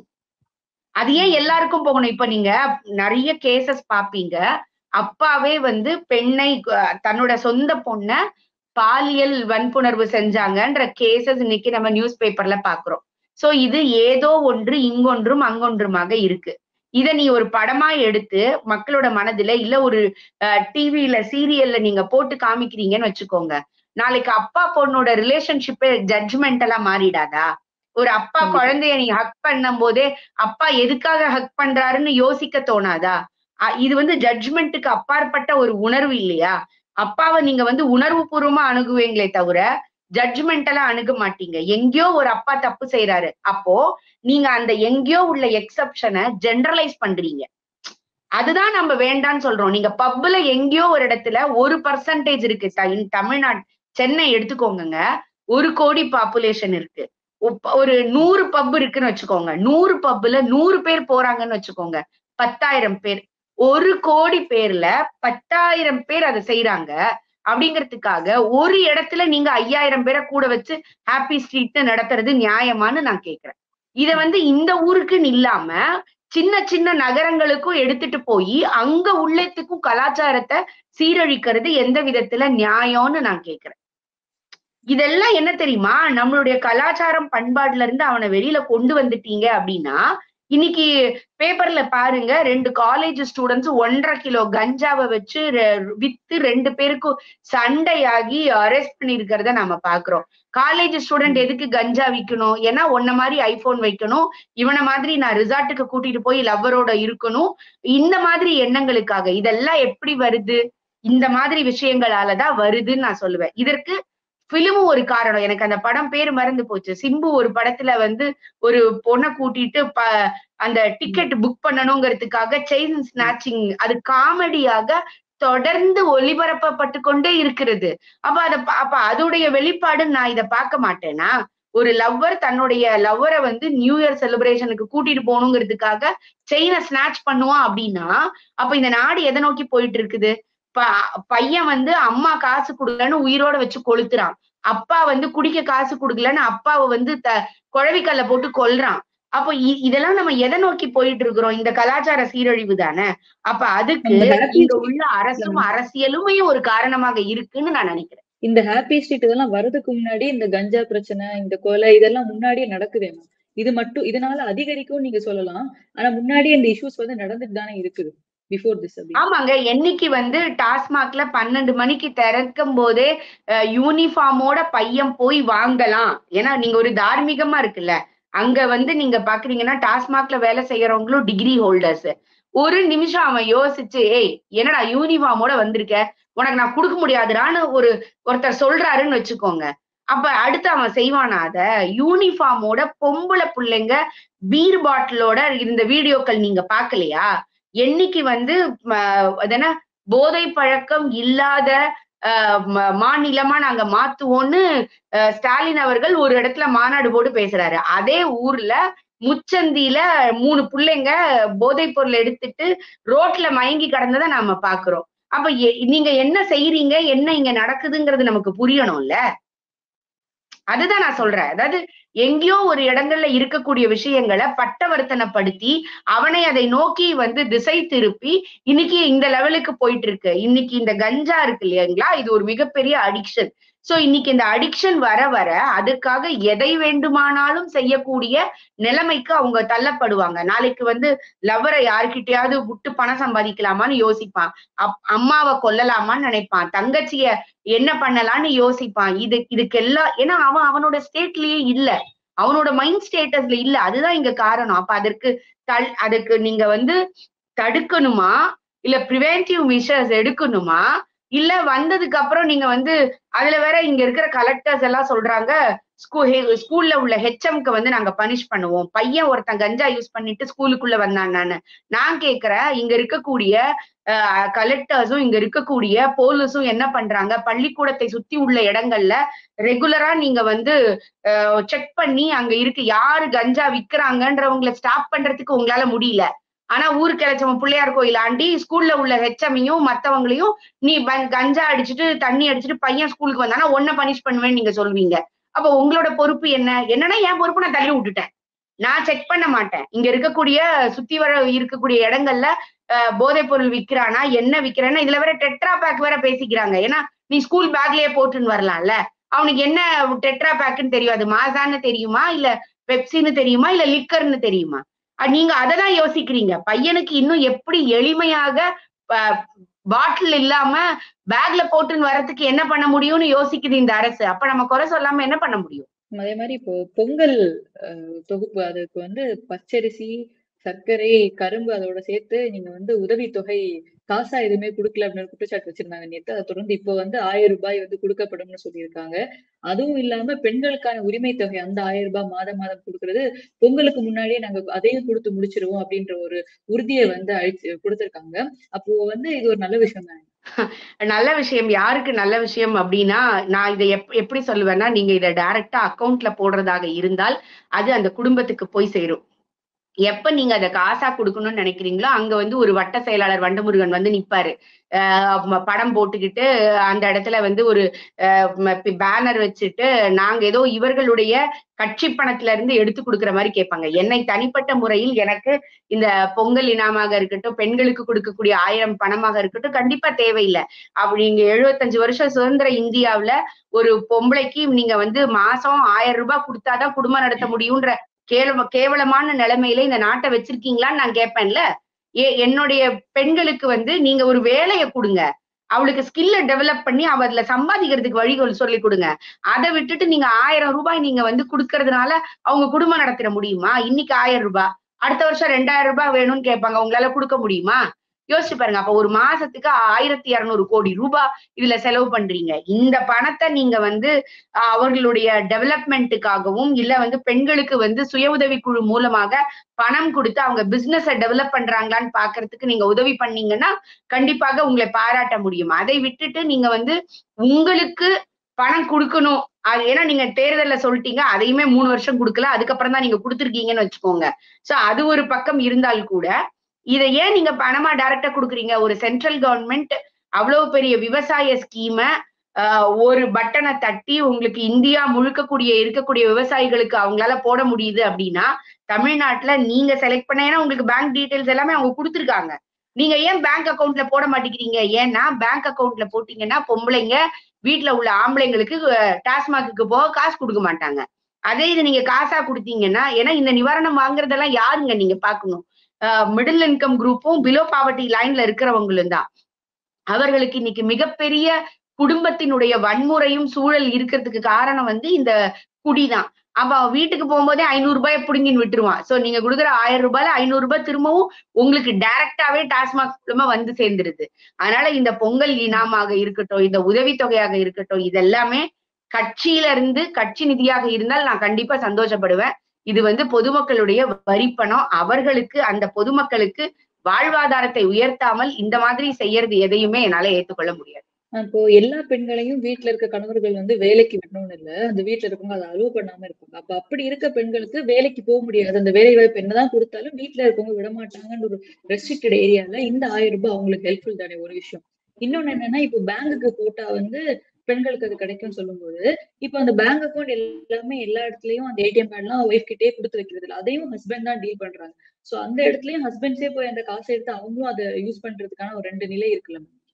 அது ஏன் எல்லாருக்கும் போகணும் இப்ப நீங்க நிறைய கேசஸ் பாப்பீங்க அப்பாவே வந்து பெண்ணை அஹ், தன்னோட சொந்த பொண்ண பாலியல் வன்புணர்வு செஞ்சாங்கன்ற கேசஸ் இன்னைக்கு நம்ம நியூஸ் பேப்பர்ல பாக்குறோம் சோ இது ஏதோ ஒன்று இங்கொன்றும் அங்கொன்றுமாக இருக்கு இத நீ ஒரு படமா எடுத்து மக்களோட மனதுல இல்ல ஒரு டிவில சீரியல்ல நீங்க போட்டு காமிக்கிறீங்கன்னு வச்சுக்கோங்க நாளைக்கு அப்பா பொண்ணோட ரிலேஷன்ஷிப்பே ஜட்ஜ்மெண்டலா மாறிடாதா ஒரு அப்பா கண்டிப்பா. குழந்தைய நீ ஹக் பண்ணும் போதே அப்பா எதுக்காக ஹக் பண்றாருன்னு யோசிக்க தோணாதா அ- இது வந்து ஜட்ஜ்மெண்ட்டுக்கு அப்பாற்பட்ட ஒரு உணர்வு இல்லையா அப்பாவை நீங்க வந்து உணர்வு பூர்வமா அணுகுவீங்களே தவிர ஜட்ஜ்மெண்டலா அணுக மாட்டீங்க எங்கேயோ ஒரு அப்பா தப்பு செய்யறாரு அப்போ நீங்க அந்த எங்கேயோ உள்ள எக்ஸப்ஷனை ஜெனரலைஸ் பண்றீங்க அதுதான் நம்ம வேண்டாம்னு சொல்றோம் நீங்க பப்ல எங்கேயோ ஒரு இடத்துல ஒரு பர்சன்டேஜ் இருக்கு த- in தமிழ்நாடு சென்னை எடுத்துக்கோங்கங்க ஒரு கோடி பாப்புலேஷன் இருக்கு ஒப்ப- ஒரு நூறு பப் இருக்குன்னு வச்சுக்கோங்க நூறு பப்ல நூறு பேர் போறாங்கன்னு வச்சுக்கோங்க பத்தாயிரம் பேர் ஒரு கோடி பேர்ல பத்தாயிரம் பேர் அதை செய்யறாங்க அப்படிங்கிறதுக்காக ஒரு இடத்துல நீங்க ஐயாயிரம் பேரை கூட வச்சு ஹாப்பி ஸ்ட்ரீட் நடத்துறது நியாயமான்னு நான் கேக்குறேன் இத வந்து இந்த ஊருக்குன்னு இல்லாம சின்ன சின்ன நகரங்களுக்கும் எடுத்துட்டு போய் அங்க உள்ளத்துக்கும் கலாச்சாரத்தை சீரழிக்கிறது எந்த விதத்துல நியாயம்னு நான் கேக்குறேன் இதெல்லாம் என்ன தெரியுமா நம்மளுடைய கலாச்சாரம் பண்பாடுல இருந்து அவனை வெளியில கொண்டு வந்துட்டீங்க அப்படின்னா இன்னைக்கு பேப்பர்ல பாருங்க ரெண்டு காலேஜ் ஸ்டூடெண்ட்ஸ் ஒன்றரை கிலோ கஞ்சாவை வச்சு ரெ- வித்து ரெண்டு பேருக்கும் சண்டையாகி அரெஸ்ட் பண்ணிருக்கிறத நாம பாக்குறோம் காலேஜ் ஸ்டூடெண்ட் எதுக்கு கஞ்சா விக்கணும் ஏன்னா உன்ன மாதிரி ஐபோன் வைக்கணும் இவனை மாதிரி நான் ரிசார்ட்டுக்கு கூட்டிட்டு போய் லவ்வரோட இருக்கணும் இந்த மாதிரி எண்ணங்களுக்காக இதெல்லாம் எப்படி வருது இந்த மாதிரி விஷயங்களாலதான் வருதுன்னு நான் சொல்லுவேன் இதற்கு பிலிமும் ஒரு காரணம் எனக்கு அந்த படம் பேர் மறந்து போச்சு சிம்பு ஒரு படத்துல வந்து ஒரு பொண்ணை கூட்டிட்டு ப அந்த டிக்கெட் புக் பண்ணணுங்கிறதுக்காக செயின் ஸ்நாச்சிங் அது காமெடியாக தொடர்ந்து ஒளிபரப்பப்பட்டு கொண்டே இருக்கிறது அப்ப அத பா- அப்ப அதோடைய வெளிப்பாடு நான் இத பார்க்க மாட்டேனா ஒரு லவ்வர் தன்னுடைய லவ்வரை வந்து நியூ இயர் செலிப்ரேஷனுக்கு கூட்டிட்டு போகணுங்கிறதுக்காக செயினை ஸ்நாச் பண்ணுவான் அப்படின்னா அப்ப இந்த நாடு எதை நோக்கி போயிட்டு இருக்குது ப- பையன் வந்து அம்மா காசு கொடுக்கலன்னு உயிரோட வச்சு கொளுத்துறான் அப்பா வந்து குடிக்க காசு கொடுக்கலன்னு அப்பாவை வந்து த குழவிக்கல்ல போட்டு கொல்றான் அப்போ இ- இதெல்லாம் நம்ம எதை நோக்கி போயிட்டு இருக்கிறோம் இந்த கலாச்சார சீரழிவு தானே அப்ப அதுக்கு அந்த happy இங்க உள்ள அரசும் அரசியலுமே ஒரு காரணமாக இருக்குன்னு நான் நினைக்கிறேன் இந்த ஹாப்பி ஸ்ட்ரீட் இதெல்லாம் வர்றதுக்கு முன்னாடி இந்த கஞ்சா பிரச்சனை இந்த கொலை இதெல்லாம் முன்னாடியே நடக்குதேமா இது மட்டும் இதனால அதிகரிக்கும் நீங்க சொல்லலாம் ஆனா முன்னாடியே இந்த இஷ்யூஸ் வந்து நடந்துட்டு தானே இருக்குது பிஃபோர் திஸ் அப்படி ஆமாங்க என்னைக்கு வந்து டாஸ்மாக்ல பன்னெண்டு மணிக்கு திறக்கும் போதே அஹ், யூனிஃபார்மோட பையன் போய் வாங்கலாம் ஏன்னா நீங்க ஒரு தார்மீகமா இருக்குல்ல அங்க வந்து நீங்க பாக்குறீங்கன்னா டாஸ்மாக்ல வேலை செய்யறவங்களும் டிகிரி ஹோல்டர்ஸ் ஒரு நிமிஷம் அவன் யோசிச்சு ஏய் என்னடா யூனிஃபார்மோட வந்திருக்க உனக்கு நான் கொடுக்க முடியாதுடான்னு ஒரு ஒருத்தர் சொல்றாருன்னு வச்சுக்கோங்க அப்ப அடுத்து அவன் செய்வானா அத யூனிஃபார்மோட பொம்பளை பிள்ளைங்க பீர் பாட்டிலோட இந்த வீடியோக்கள் நீங்க பாக்கலையா என்னைக்கு வந்து ம, அது என்ன போதை பழக்கம் இல்லாத அஹ், ம- மாநிலமா நாங்க மாத்துவோம்னு அஹ், ஸ்டாலின் அவர்கள் ஒரு இடத்துல மாநாடு போட்டு பேசுறாரு அதே ஊர்ல முச்சந்தியில மூணு பிள்ளைங்க போதைப் பொருள் எடுத்துட்டு ரோட்ல மயங்கி கிடந்ததை நாம பாக்குறோம் அப்ப எ- நீங்க என்ன செய்றீங்க என்ன இங்க நடக்குதுங்கிறது நமக்கு புரியணும்ல அதுதான் நான் சொல்றேன் அதாவது எங்கேயோ ஒரு இடங்கள்ல இருக்கக்கூடிய விஷயங்களை பட்டவர்த்தனப்படுத்தி அவனை அதை நோக்கி வந்து திசை திருப்பி இன்னைக்கு இந்த லெவலுக்கு போயிட்டு இருக்கு இன்னைக்கு இந்த கஞ்சா இருக்கு இல்லைங்களா இது ஒரு மிகப்பெரிய அடிக்ஷன் சோ இன்னைக்கு இந்த அடிக்ஷன் வர வர அதற்காக எதை வேண்டுமானாலும் செய்யக்கூடிய நிலைமைக்கு அவங்க தள்ளப்படுவாங்க நாளைக்கு வந்து லவ்வரை யாருக்கிட்டயாவது விட்டு பணம் சம்பாதிக்கலாமான்னு யோசிப்பான் அப் அம்மாவை கொல்லலாமான்னு நினைப்பான் தங்கச்சிய என்ன பண்ணலாம்னு யோசிப்பான் இது இதுக்கெல்லாம் ஏன்னா அவன் அவனோட ஸ்டேட்லயே இல்ல அவனோட மைண்ட் ஸ்டேட்டஸ்ல இல்ல அதுதான் இங்க காரணம் அப்ப அதற்கு தள் அதுக்கு நீங்க வந்து தடுக்கணுமா இல்ல ப்ரிவென்டிவ் மெஷர்ஸ் எடுக்கணுமா இல்ல வந்ததுக்கு அப்புறம் நீங்க வந்து அதுல வேற இங்க இருக்கிற கலெக்டர்ஸ் எல்லாம் சொல்றாங்க ஸ்கூல்ல உள்ள ஹெச்எம்க்கு வந்து நாங்க பனிஷ் பண்ணுவோம் பையன் ஒருத்தன் கஞ்சா யூஸ் பண்ணிட்டு ஸ்கூலுக்குள்ள வந்தான் நானு நான் கேக்குறேன் இங்க இருக்கக்கூடிய கலெக்டர்ஸும் இங்க இருக்கக்கூடிய போலீஸும் என்ன பண்றாங்க பள்ளிக்கூடத்தை சுத்தி உள்ள இடங்கள்ல ரெகுலரா நீங்க வந்து செக் பண்ணி அங்க இருக்கு யாரு கஞ்சா விக்கிறாங்கன்றவங்களை ஸ்டாப் பண்றதுக்கு உங்களால முடியல ஆனா ஊருக்கு இழைச்சவன் பிள்ளையார் கோயில் ஆண்டி ஸ்கூல்ல உள்ள ஹெச்எம்மையும் மத்தவங்களையும் நீ கஞ்சா அடிச்சுட்டு தண்ணி அடிச்சுட்டு பையன் ஸ்கூலுக்கு வந்தானா ஒன்ன பனிஷ் பண்ணுவேன்னு நீங்க சொல்வீங்க அப்ப உங்களோட பொறுப்பு என்ன என்னன்னா என் பொறுப்பு நான் தள்ளி விட்டுட்டேன் நான் செக் பண்ண மாட்டேன் இங்க இருக்கக்கூடிய சுத்தி வர இருக்கக்கூடிய இடங்கள்ல போதைப் பொருள் விக்கிறானா என்ன விக்கிறானா இதுல வேற டெட்ரா பேக் வேற பேசிக்கிறாங்க ஏன்னா நீ ஸ்கூல் பேக்லயே போட்டுன்னு வரலாம்ல அவனுக்கு என்ன டெட்ரா பேக்குன்னு தெரியும் அது மாசான்னு தெரியுமா இல்ல பெப்சின்னு தெரியுமா இல்ல லிக்கர்னு தெரியுமா நீங்க அதை தான் யோசிக்கிறீங்க பையனுக்கு இன்னும் எப்படி எளிமையாக பாட்டில் இல்லாம பேக்ல போட்டுன்னு வரதுக்கு என்ன பண்ண முடியும்னு யோசிக்குது இந்த அரசு அப்ப நம்ம குறை சொல்லாம என்ன பண்ண முடியும் அதே மாதிரி இப்போ பொங்கல் தொகுப்பு அதுக்கு வந்து பச்சரிசி சர்க்கரை கரும்பு அதோட சேர்த்து நீங்க வந்து உதவித்தொகை காசா எதுவுமே கொடுக்கல அப்படின்னு குற்றச்சாட்டு வச்சிருந்தாங்க நேற்று அதை தொடர்ந்து இப்போ வந்து ஆயிரம் ரூபாய் வந்து கொடுக்கப்படும்னு சொல்லியிருக்காங்க அதுவும் இல்லாம பெண்களுக்கான உரிமை தொகை அந்த ஆயிரம் ரூபாய் மாதம் மாதம் கொடுக்கறது பொங்கலுக்கு முன்னாடியே நாங்க அதையும் கொடுத்து முடிச்சிருவோம் அப்படின்ற ஒரு உறுதியை வந்து அழிச்சு கொடுத்திருக்காங்க அப்போ வந்து இது ஒரு நல்ல விஷயம் தான் நல்ல விஷயம் யாருக்கு நல்ல விஷயம் அப்படின்னா நான் இதை எப் எப்படி சொல்லுவேன்னா நீங்க இதை டைரக்டா அக்கௌண்ட்ல போடுறதாக இருந்தால் அது அந்த குடும்பத்துக்கு போய் சேரும் எப்ப நீங்க அதை காசா கொடுக்கணும்னு நினைக்கிறீங்களோ அங்க வந்து ஒரு வட்ட செயலாளர் வண்டமுருகன் வந்து நிப்பாரு படம் போட்டுக்கிட்டு அந்த இடத்துல வந்து ஒரு பேனர் வச்சுட்டு நாங்க ஏதோ இவர்களுடைய கட்சி பணத்துல இருந்து எடுத்து கொடுக்குற மாதிரி கேட்பாங்க என்னை தனிப்பட்ட முறையில் எனக்கு இந்த பொங்கல் இனாமாக இருக்கட்டும் பெண்களுக்கு கொடுக்கக்கூடிய ஆயிரம் பணமாக இருக்கட்டும் கண்டிப்பா தேவையில்லை அப்படி நீங்க எழுபத்தஞ்சு வருஷம் சுதந்திர இந்தியாவுல ஒரு பொம்பளைக்கு நீங்க வந்து மாசம் ஆயிரம் ரூபாய் கொடுத்தாதான் குடும்பம் நடத்த முடியும்ன்ற கேவல கேவலமான நிலைமையில இந்த நாட்டை வச்சிருக்கீங்களான்னு நான் கேட்பேன்ல ஏ என்னுடைய பெண்களுக்கு வந்து நீங்க ஒரு வேலையை கொடுங்க அவளுக்கு ஸ்கில்ல டெவலப் பண்ணி அவ அதுல சம்பாதிக்கிறதுக்கு வழிகள் சொல்லி கொடுங்க அதை விட்டுட்டு நீங்க ஆயிரம் ரூபாய் நீங்க வந்து கொடுக்கறதுனால அவங்க குடும்பம் நடத்திட முடியுமா இன்னைக்கு ஆயிரம் ரூபாய் அடுத்த வருஷம் ரெண்டாயிரம் ரூபாய் வேணும்னு கேட்பாங்க உங்களால கொடுக்க முடியுமா யோசிச்சு பாருங்க அப்ப ஒரு மாசத்துக்கு ஆயிரத்தி இருநூறு கோடி ரூபாய் இதுல செலவு பண்றீங்க இந்த பணத்தை நீங்க வந்து அவர்களுடைய டெவலப்மெண்ட்டுக்காகவும் இல்ல வந்து பெண்களுக்கு வந்து சுய உதவி குழு மூலமாக பணம் கொடுத்து அவங்க பிசினஸ டெவலப் பண்றாங்களான்னு பாக்குறதுக்கு நீங்க உதவி பண்ணீங்கன்னா கண்டிப்பாக உங்களை பாராட்ட முடியும் அதை விட்டுட்டு நீங்க வந்து உங்களுக்கு பணம் கொடுக்கணும் அது ஏன்னா நீங்க தேர்தல்ல சொல்லிட்டீங்க அதையுமே மூணு வருஷம் கொடுக்கல அதுக்கப்புறம் தான் நீங்க கொடுத்துருக்கீங்கன்னு வச்சுக்கோங்க சோ அது ஒரு பக்கம் இருந்தால் கூட இதை ஏன் நீங்க பணமா டைரக்டா கொடுக்குறீங்க ஒரு சென்ட்ரல் கவர்மெண்ட் அவ்வளவு பெரிய விவசாய ஸ்கீமை ஒரு பட்டனை தட்டி உங்களுக்கு இந்தியா முழுக்கக்கூடிய இருக்கக்கூடிய விவசாயிகளுக்கு அவங்களால போட முடியுது அப்படின்னா தமிழ்நாட்டுல நீங்க செலக்ட் பண்ண ஏன்னா உங்களுக்கு பேங்க் டீடைல்ஸ் எல்லாமே அவங்க கொடுத்துருக்காங்க நீங்க ஏன் பேங்க் அக்கௌண்ட்ல போட மாட்டேங்கிறீங்க ஏன்னா பேங்க் அக்கௌண்ட்ல போட்டீங்கன்னா பொம்பளைங்க வீட்டுல உள்ள ஆம்பளைங்களுக்கு டாஸ்மாக்கு போக காசு கொடுக்க மாட்டாங்க அதே இது நீங்க காசா கொடுத்தீங்கன்னா ஏன்னா இந்த நிவாரணம் வாங்குறதெல்லாம் யாருங்க நீங்க பாக்கணும் மிடில் இன்கம் குரூப்பும் பிலோ பாவர்ட்டி லைன்ல இருக்கிறவங்களும் தான் அவர்களுக்கு இன்னைக்கு மிகப்பெரிய குடும்பத்தினுடைய வன்முறையும் சூழல் இருக்கிறதுக்கு காரணம் வந்து இந்த குடிதான் அப்ப அவன் வீட்டுக்கு போகும்போதே ஐநூறு ரூபாய் பிடுங்கின்னு விட்டுருவான் சோ நீங்க கொடுக்குற ஆயிரம் ரூபாயில ஐநூறு ரூபாய் திரும்பவும் உங்களுக்கு டைரக்டாவே டாஸ்மாக் மூலமா வந்து சேர்ந்துருது அதனால இந்த பொங்கல் இனாமாக இருக்கட்டும் இந்த உதவித்தொகையாக இருக்கட்டும் இதெல்லாமே கட்சியில இருந்து கட்சி நிதியாக இருந்தால் நான் கண்டிப்பா சந்தோஷப்படுவேன் இது வந்து பொதுமக்களுடைய வரிப்பணம் அவர்களுக்கு அந்த பொதுமக்களுக்கு வாழ்வாதாரத்தை உயர்த்தாமல் இந்த மாதிரி செய்யறது எதையுமே என்னால ஏத்துக்கொள்ள முடியாது இப்போ எல்லா பெண்களையும் வீட்டுல இருக்க கணவர்கள் வந்து வேலைக்கு விடணும்னு இல்ல அந்த வீட்டுல இருக்கவங்க அதை அலுவ பண்ணாம இருப்பாங்க அப்ப அப்படி இருக்க பெண்களுக்கு வேலைக்கு போக முடியாது அந்த வேலை வாய்ப்பு என்னதான் கொடுத்தாலும் வீட்டுல இருக்கவங்க விட மாட்டாங்கன்னு ஒரு ரெஸ்ட்ரிக்டட் ஏரியால இந்த ஆயிரம் ரூபாய் அவங்களுக்கு ஹெல்ப்ஃபுல் தானே ஒரு விஷயம் இன்னொன்னு என்னன்னா இப்போ பேங்குக்கு போட்டா வந்து பெண்களுக்கு அது கிடைக்கும்னு சொல்லும்போது இப்ப அந்த பேங்க் அக்கௌண்ட் எல்லாமே எல்லா இடத்துலயும் அந்த ஏடிஎம் கார்டு எல்லாம் ஒய்ஃப் கிட்டே கொடுத்து வைக்கிறது இல்லை அதையும் ஹஸ்பண்ட் தான் டீல் பண்றாங்க சோ அந்த இடத்துலயும் ஹஸ்பண்ட்ஸே போய் அந்த காசை எடுத்து அவங்களும் அதை யூஸ் பண்றதுக்கான ஒரு ரெண்டு நிலை இருக்குல்ல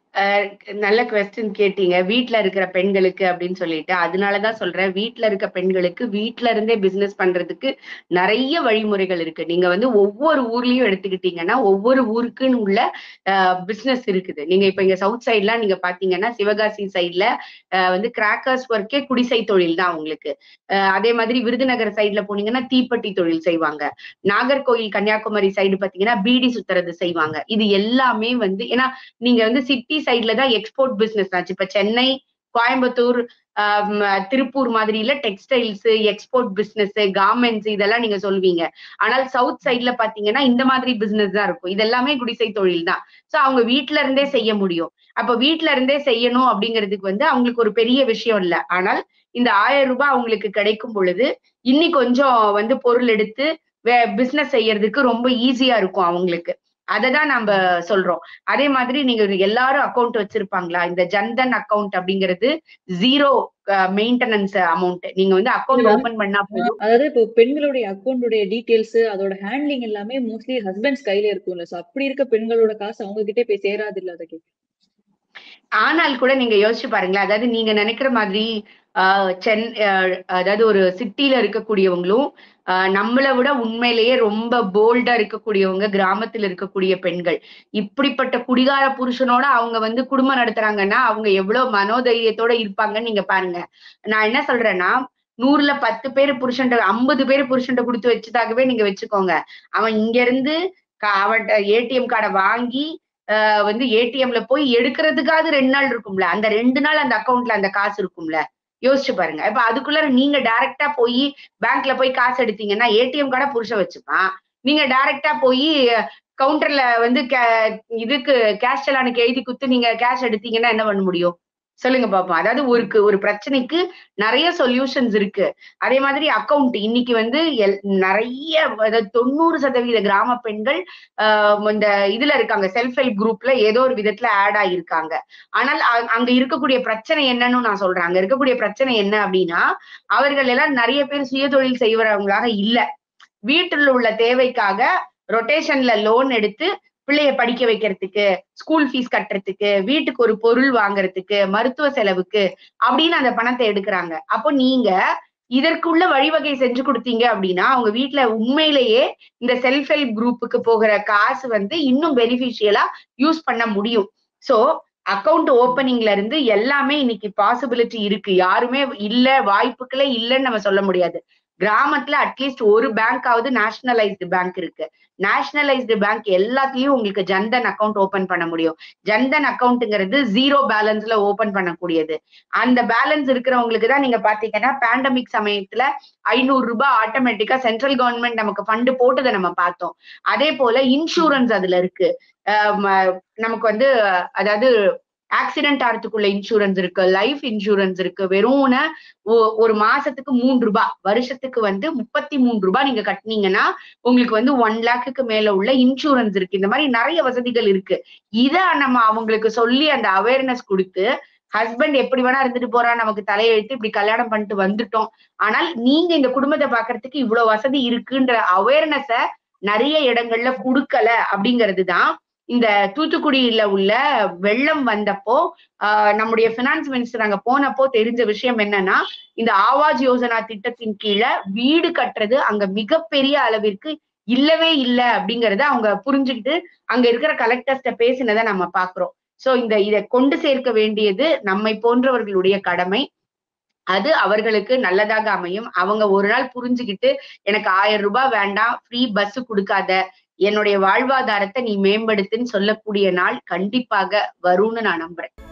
அஹ் நல்ல கொஸ்டின் கேட்டீங்க வீட்ல இருக்கிற பெண்களுக்கு அப்படின்னு சொல்லிட்டு அதனாலதான் சொல்றேன் வீட்ல இருக்க பெண்களுக்கு வீட்ல இருந்தே பிசினஸ் பண்றதுக்கு நிறைய வழிமுறைகள் இருக்கு நீங்க வந்து ஒவ்வொரு ஊர்லயும் எடுத்துக்கிட்டீங்கன்னா ஒவ்வொரு ஊருக்குன்னு உள்ள பிசினஸ் இருக்குது நீங்க இப்ப இங்க சவுத் சைட்லாம் நீங்க பாத்தீங்கன்னா சிவகாசி சைட்ல வந்து கிராக்கர்ஸ் ஒர்க்கே குடிசை தொழில் தான் உங்களுக்கு அஹ் அதே மாதிரி விருதுநகர் சைட்ல போனீங்கன்னா தீப்பெட்டி தொழில் செய்வாங்க நாகர்கோயில் கன்னியாகுமரி சைடு பாத்தீங்கன்னா பீடி சுத்துறது செய்வாங்க இது எல்லாமே வந்து ஏன்னா நீங்க வந்து சிட்டி சைட்ல தான் எக்ஸ்போர்ட் பிசினஸ் ஆச்சு இப்ப சென்னை கோயம்புத்தூர் ஆம், திருப்பூர் மாதிரில டெக்ஸ்டைல்ஸ் எக்ஸ்போர்ட் பிசினஸ் கார்மெண்ட்ஸ் இதெல்லாம் நீங்க சொல்வீங்க ஆனால் சவுத் சைட்ல பாத்தீங்கன்னா இந்த மாதிரி பிசினஸ் தான் இருக்கும் இதெல்லாமே குடிசை தொழில் தான் சோ அவங்க வீட்ல இருந்தே செய்ய முடியும் அப்ப வீட்ல இருந்தே செய்யணும் அப்படிங்கிறதுக்கு வந்து அவங்களுக்கு ஒரு பெரிய விஷயம் இல்ல ஆனால் இந்த ஆயிரம் ரூபாய் அவங்களுக்கு கிடைக்கும் பொழுது இன்னி கொஞ்சம் வந்து பொருள் எடுத்து பிசினஸ் செய்யறதுக்கு ரொம்ப ஈஸியா இருக்கும் அவங்களுக்கு அதை தான் நம்ம சொல்றோம் அதே மாதிரி நீங்க எல்லாரும் அக்கௌண்ட் வச்சிருப்பாங்களா இந்த ஜன்தன் அக்கௌண்ட் அப்படிங்கிறது ஜீரோ மெயின்டெனன்ஸ் அமௌண்ட் நீங்க வந்து அக்கௌண்ட் இதுதான். ஓபன் பண்ணா போதும் அதாவது இப்போ பெண்களுடைய அக்கௌண்டுடைய டீடைல்ஸ் அதோட ஹேண்ட்லிங் எல்லாமே மோஸ்ட்லி ஹஸ்பண்ட்ஸ் கையில இருக்கும்ல சோ அப்படி இருக்க பெண்களோட காசு அவங்க கிட்டே போய் சேராது இல்ல அதை ஆனால் கூட நீங்க யோசிச்சு பாருங்களேன் அதாவது நீங்க நினைக்கிற மாதிரி ஆஹ் சென் ஆஹ் அதாவது ஒரு சிட்டில இருக்கக்கூடியவங்களும் ஆஹ் நம்மளை விட உண்மையிலேயே ரொம்ப போல்டா இருக்கக்கூடியவங்க கிராமத்துல இருக்கக்கூடிய பெண்கள் இப்படிப்பட்ட குடிகார புருஷனோட அவங்க வந்து குடும்பம் நடத்துறாங்கன்னா அவங்க எவ்வளவு மனோதைரியத்தோட இருப்பாங்கன்னு நீங்க பாருங்க நான் என்ன சொல்றேன்னா நூறுல பத்து பேர் புருஷன்ட்ட ஐம்பது பேர் புருஷன்ட்ட கொடுத்து வச்சதாகவே நீங்க வச்சுக்கோங்க அவன் இங்க இருந்து க- அவன்கிட்ட ஏடிஎம் கார்டை வாங்கி ஆஹ் வந்து ஏடிஎம்ல போய் எடுக்கிறதுக்காவது ரெண்டு நாள் இருக்கும்ல அந்த ரெண்டு நாள் அந்த அக்கவுண்ட்ல அந்த காசு இருக்கும்ல யோசிச்சு பாருங்க இப்ப அதுக்குள்ள நீங்க டைரக்டா போய் பேங்க்ல போய் காசு எடுத்தீங்கன்னா ஏடிஎம் கார்டை புருஷன் வச்சுப்பான் நீங்க டைரக்டா போய் கவுண்டர்ல வந்து ca- இதுக்கு கேஷ் செலானுக்கு எழுதி குத்து நீங்க கேஷ் எடுத்தீங்கன்னா என்ன பண்ண முடியும் சொல்லுங்க பாப்போம் அதாவது ஒரு ஒரு பிரச்சனைக்கு நிறைய சொல்யூஷன்ஸ் இருக்கு அதே மாதிரி அக்கவுண்ட் இன்னைக்கு வந்து எல்- நிறைய அதாவது தொண்ணூறு சதவீத கிராம பெண்கள் ஆஹ் இந்த இதுல இருக்காங்க செல்ஃப் ஹெல்ப் குரூப்ல ஏதோ ஒரு விதத்துல ஆட் ஆகியிருக்காங்க ஆனால் அ- அங்க இருக்கக்கூடிய பிரச்சனை என்னன்னு நான் சொல்றேன் அங்க இருக்கக்கூடிய பிரச்சனை என்ன அப்படின்னா அவர்கள் எல்லாம் நிறைய பேர் சுயதொழில் செய்வரவங்களாக இல்ல வீட்டில் உள்ள தேவைக்காக ரொட்டேஷன்ல லோன் எடுத்து பிள்ளைய படிக்க வைக்கிறதுக்கு ஸ்கூல் ஃபீஸ் கட்டுறதுக்கு வீட்டுக்கு ஒரு பொருள் வாங்குறதுக்கு மருத்துவ செலவுக்கு அப்படின்னு அந்த பணத்தை எடுக்கிறாங்க அப்போ நீங்க இதற்குள்ள வழிவகை செஞ்சு கொடுத்தீங்க அப்படின்னா அவங்க வீட்ல உண்மையிலேயே இந்த செல்ஃப் ஹெல்ப் குரூப்புக்கு போகிற காசு வந்து இன்னும் பெனிஃபிஷியலா யூஸ் பண்ண முடியும் சோ அக்கவுண்ட் ஓப்பனிங்ல இருந்து எல்லாமே இன்னைக்கு பாசிபிலிட்டி இருக்கு யாருமே இல்ல வாய்ப்புகளே இல்லைன்னு நம்ம சொல்ல முடியாது கிராமத்துல அட்லீஸ்ட் ஒரு பேங்காவது நேஷனலைஸ்டு பேங்க் இருக்கு நேஷனலைஸ்டு பேங்க் எல்லாத்துலயும் உங்களுக்கு ஜன்தன் அக்கவுண்ட் ஓபன் பண்ண முடியும் ஜன்தன் அக்கவுண்ட்ங்கிறது ஜீரோ பேலன்ஸ்ல ஓபன் பண்ணக்கூடியது அந்த பேலன்ஸ் இருக்கிறவங்களுக்கு தான் நீங்க பாத்தீங்கன்னா பேண்டமிக் சமயத்துல ஐநூறு ரூபாய் ஆட்டோமேட்டிக்கா சென்ட்ரல் கவர்மெண்ட் நமக்கு ஃபண்ட் போட்டதை நம்ம பார்த்தோம் அதே போல இன்சூரன்ஸ் அதுல இருக்கு அஹ் ம- நமக்கு வந்து அதாவது ஆக்சிடென்ட் ஆகிறதுக்குள்ள இன்சூரன்ஸ் இருக்கு லைஃப் இன்சூரன்ஸ் இருக்கு வெறும் ஒரு மாசத்துக்கு மூன்று ரூபாய் வருஷத்துக்கு வந்து முப்பத்தி மூணு ரூபாய் நீங்க கட்டுனீங்கன்னா உங்களுக்கு வந்து ஒன் லேக்குக்கு மேல உள்ள இன்சூரன்ஸ் இருக்கு இந்த மாதிரி நிறைய வசதிகள் இருக்கு இத நம்ம அவங்களுக்கு சொல்லி அந்த அவேர்னஸ் கொடுத்து ஹஸ்பண்ட் எப்படி வேணா இருந்துட்டு போறா நமக்கு தலையெழுத்து இப்படி கல்யாணம் பண்ணிட்டு வந்துட்டோம் ஆனால் நீங்க இந்த குடும்பத்தை பாக்குறதுக்கு இவ்வளவு வசதி இருக்குன்ற அவேர்னஸ நிறைய இடங்கள்ல கொடுக்கல அப்படிங்கிறது தான் இந்த தூத்துக்குடியில உள்ள வெள்ளம் வந்தப்போ ஆஹ் நம்முடைய பினான்ஸ் மினிஸ்டர் அங்க போனப்போ தெரிஞ்ச விஷயம் என்னன்னா இந்த ஆவாஸ் யோஜனா திட்டத்தின் கீழே வீடு கட்டுறது அங்க மிகப்பெரிய அளவிற்கு இல்லவே இல்லை அப்படிங்கறத அவங்க புரிஞ்சுக்கிட்டு அங்க இருக்கிற கலெக்டர்ஸ்ட பேசினதை நம்ம பாக்குறோம் சோ இந்த இதை கொண்டு சேர்க்க வேண்டியது நம்மை போன்றவர்களுடைய கடமை அது அவர்களுக்கு நல்லதாக அமையும் அவங்க ஒரு நாள் புரிஞ்சுக்கிட்டு எனக்கு ஆயிரம் ரூபாய் வேண்டாம் ஃப்ரீ பஸ் கொடுக்காத என்னுடைய வாழ்வாதாரத்தை நீ மேம்படுத்துன்னு சொல்லக்கூடிய நாள் கண்டிப்பாக வரும்னு நான் நம்புறேன்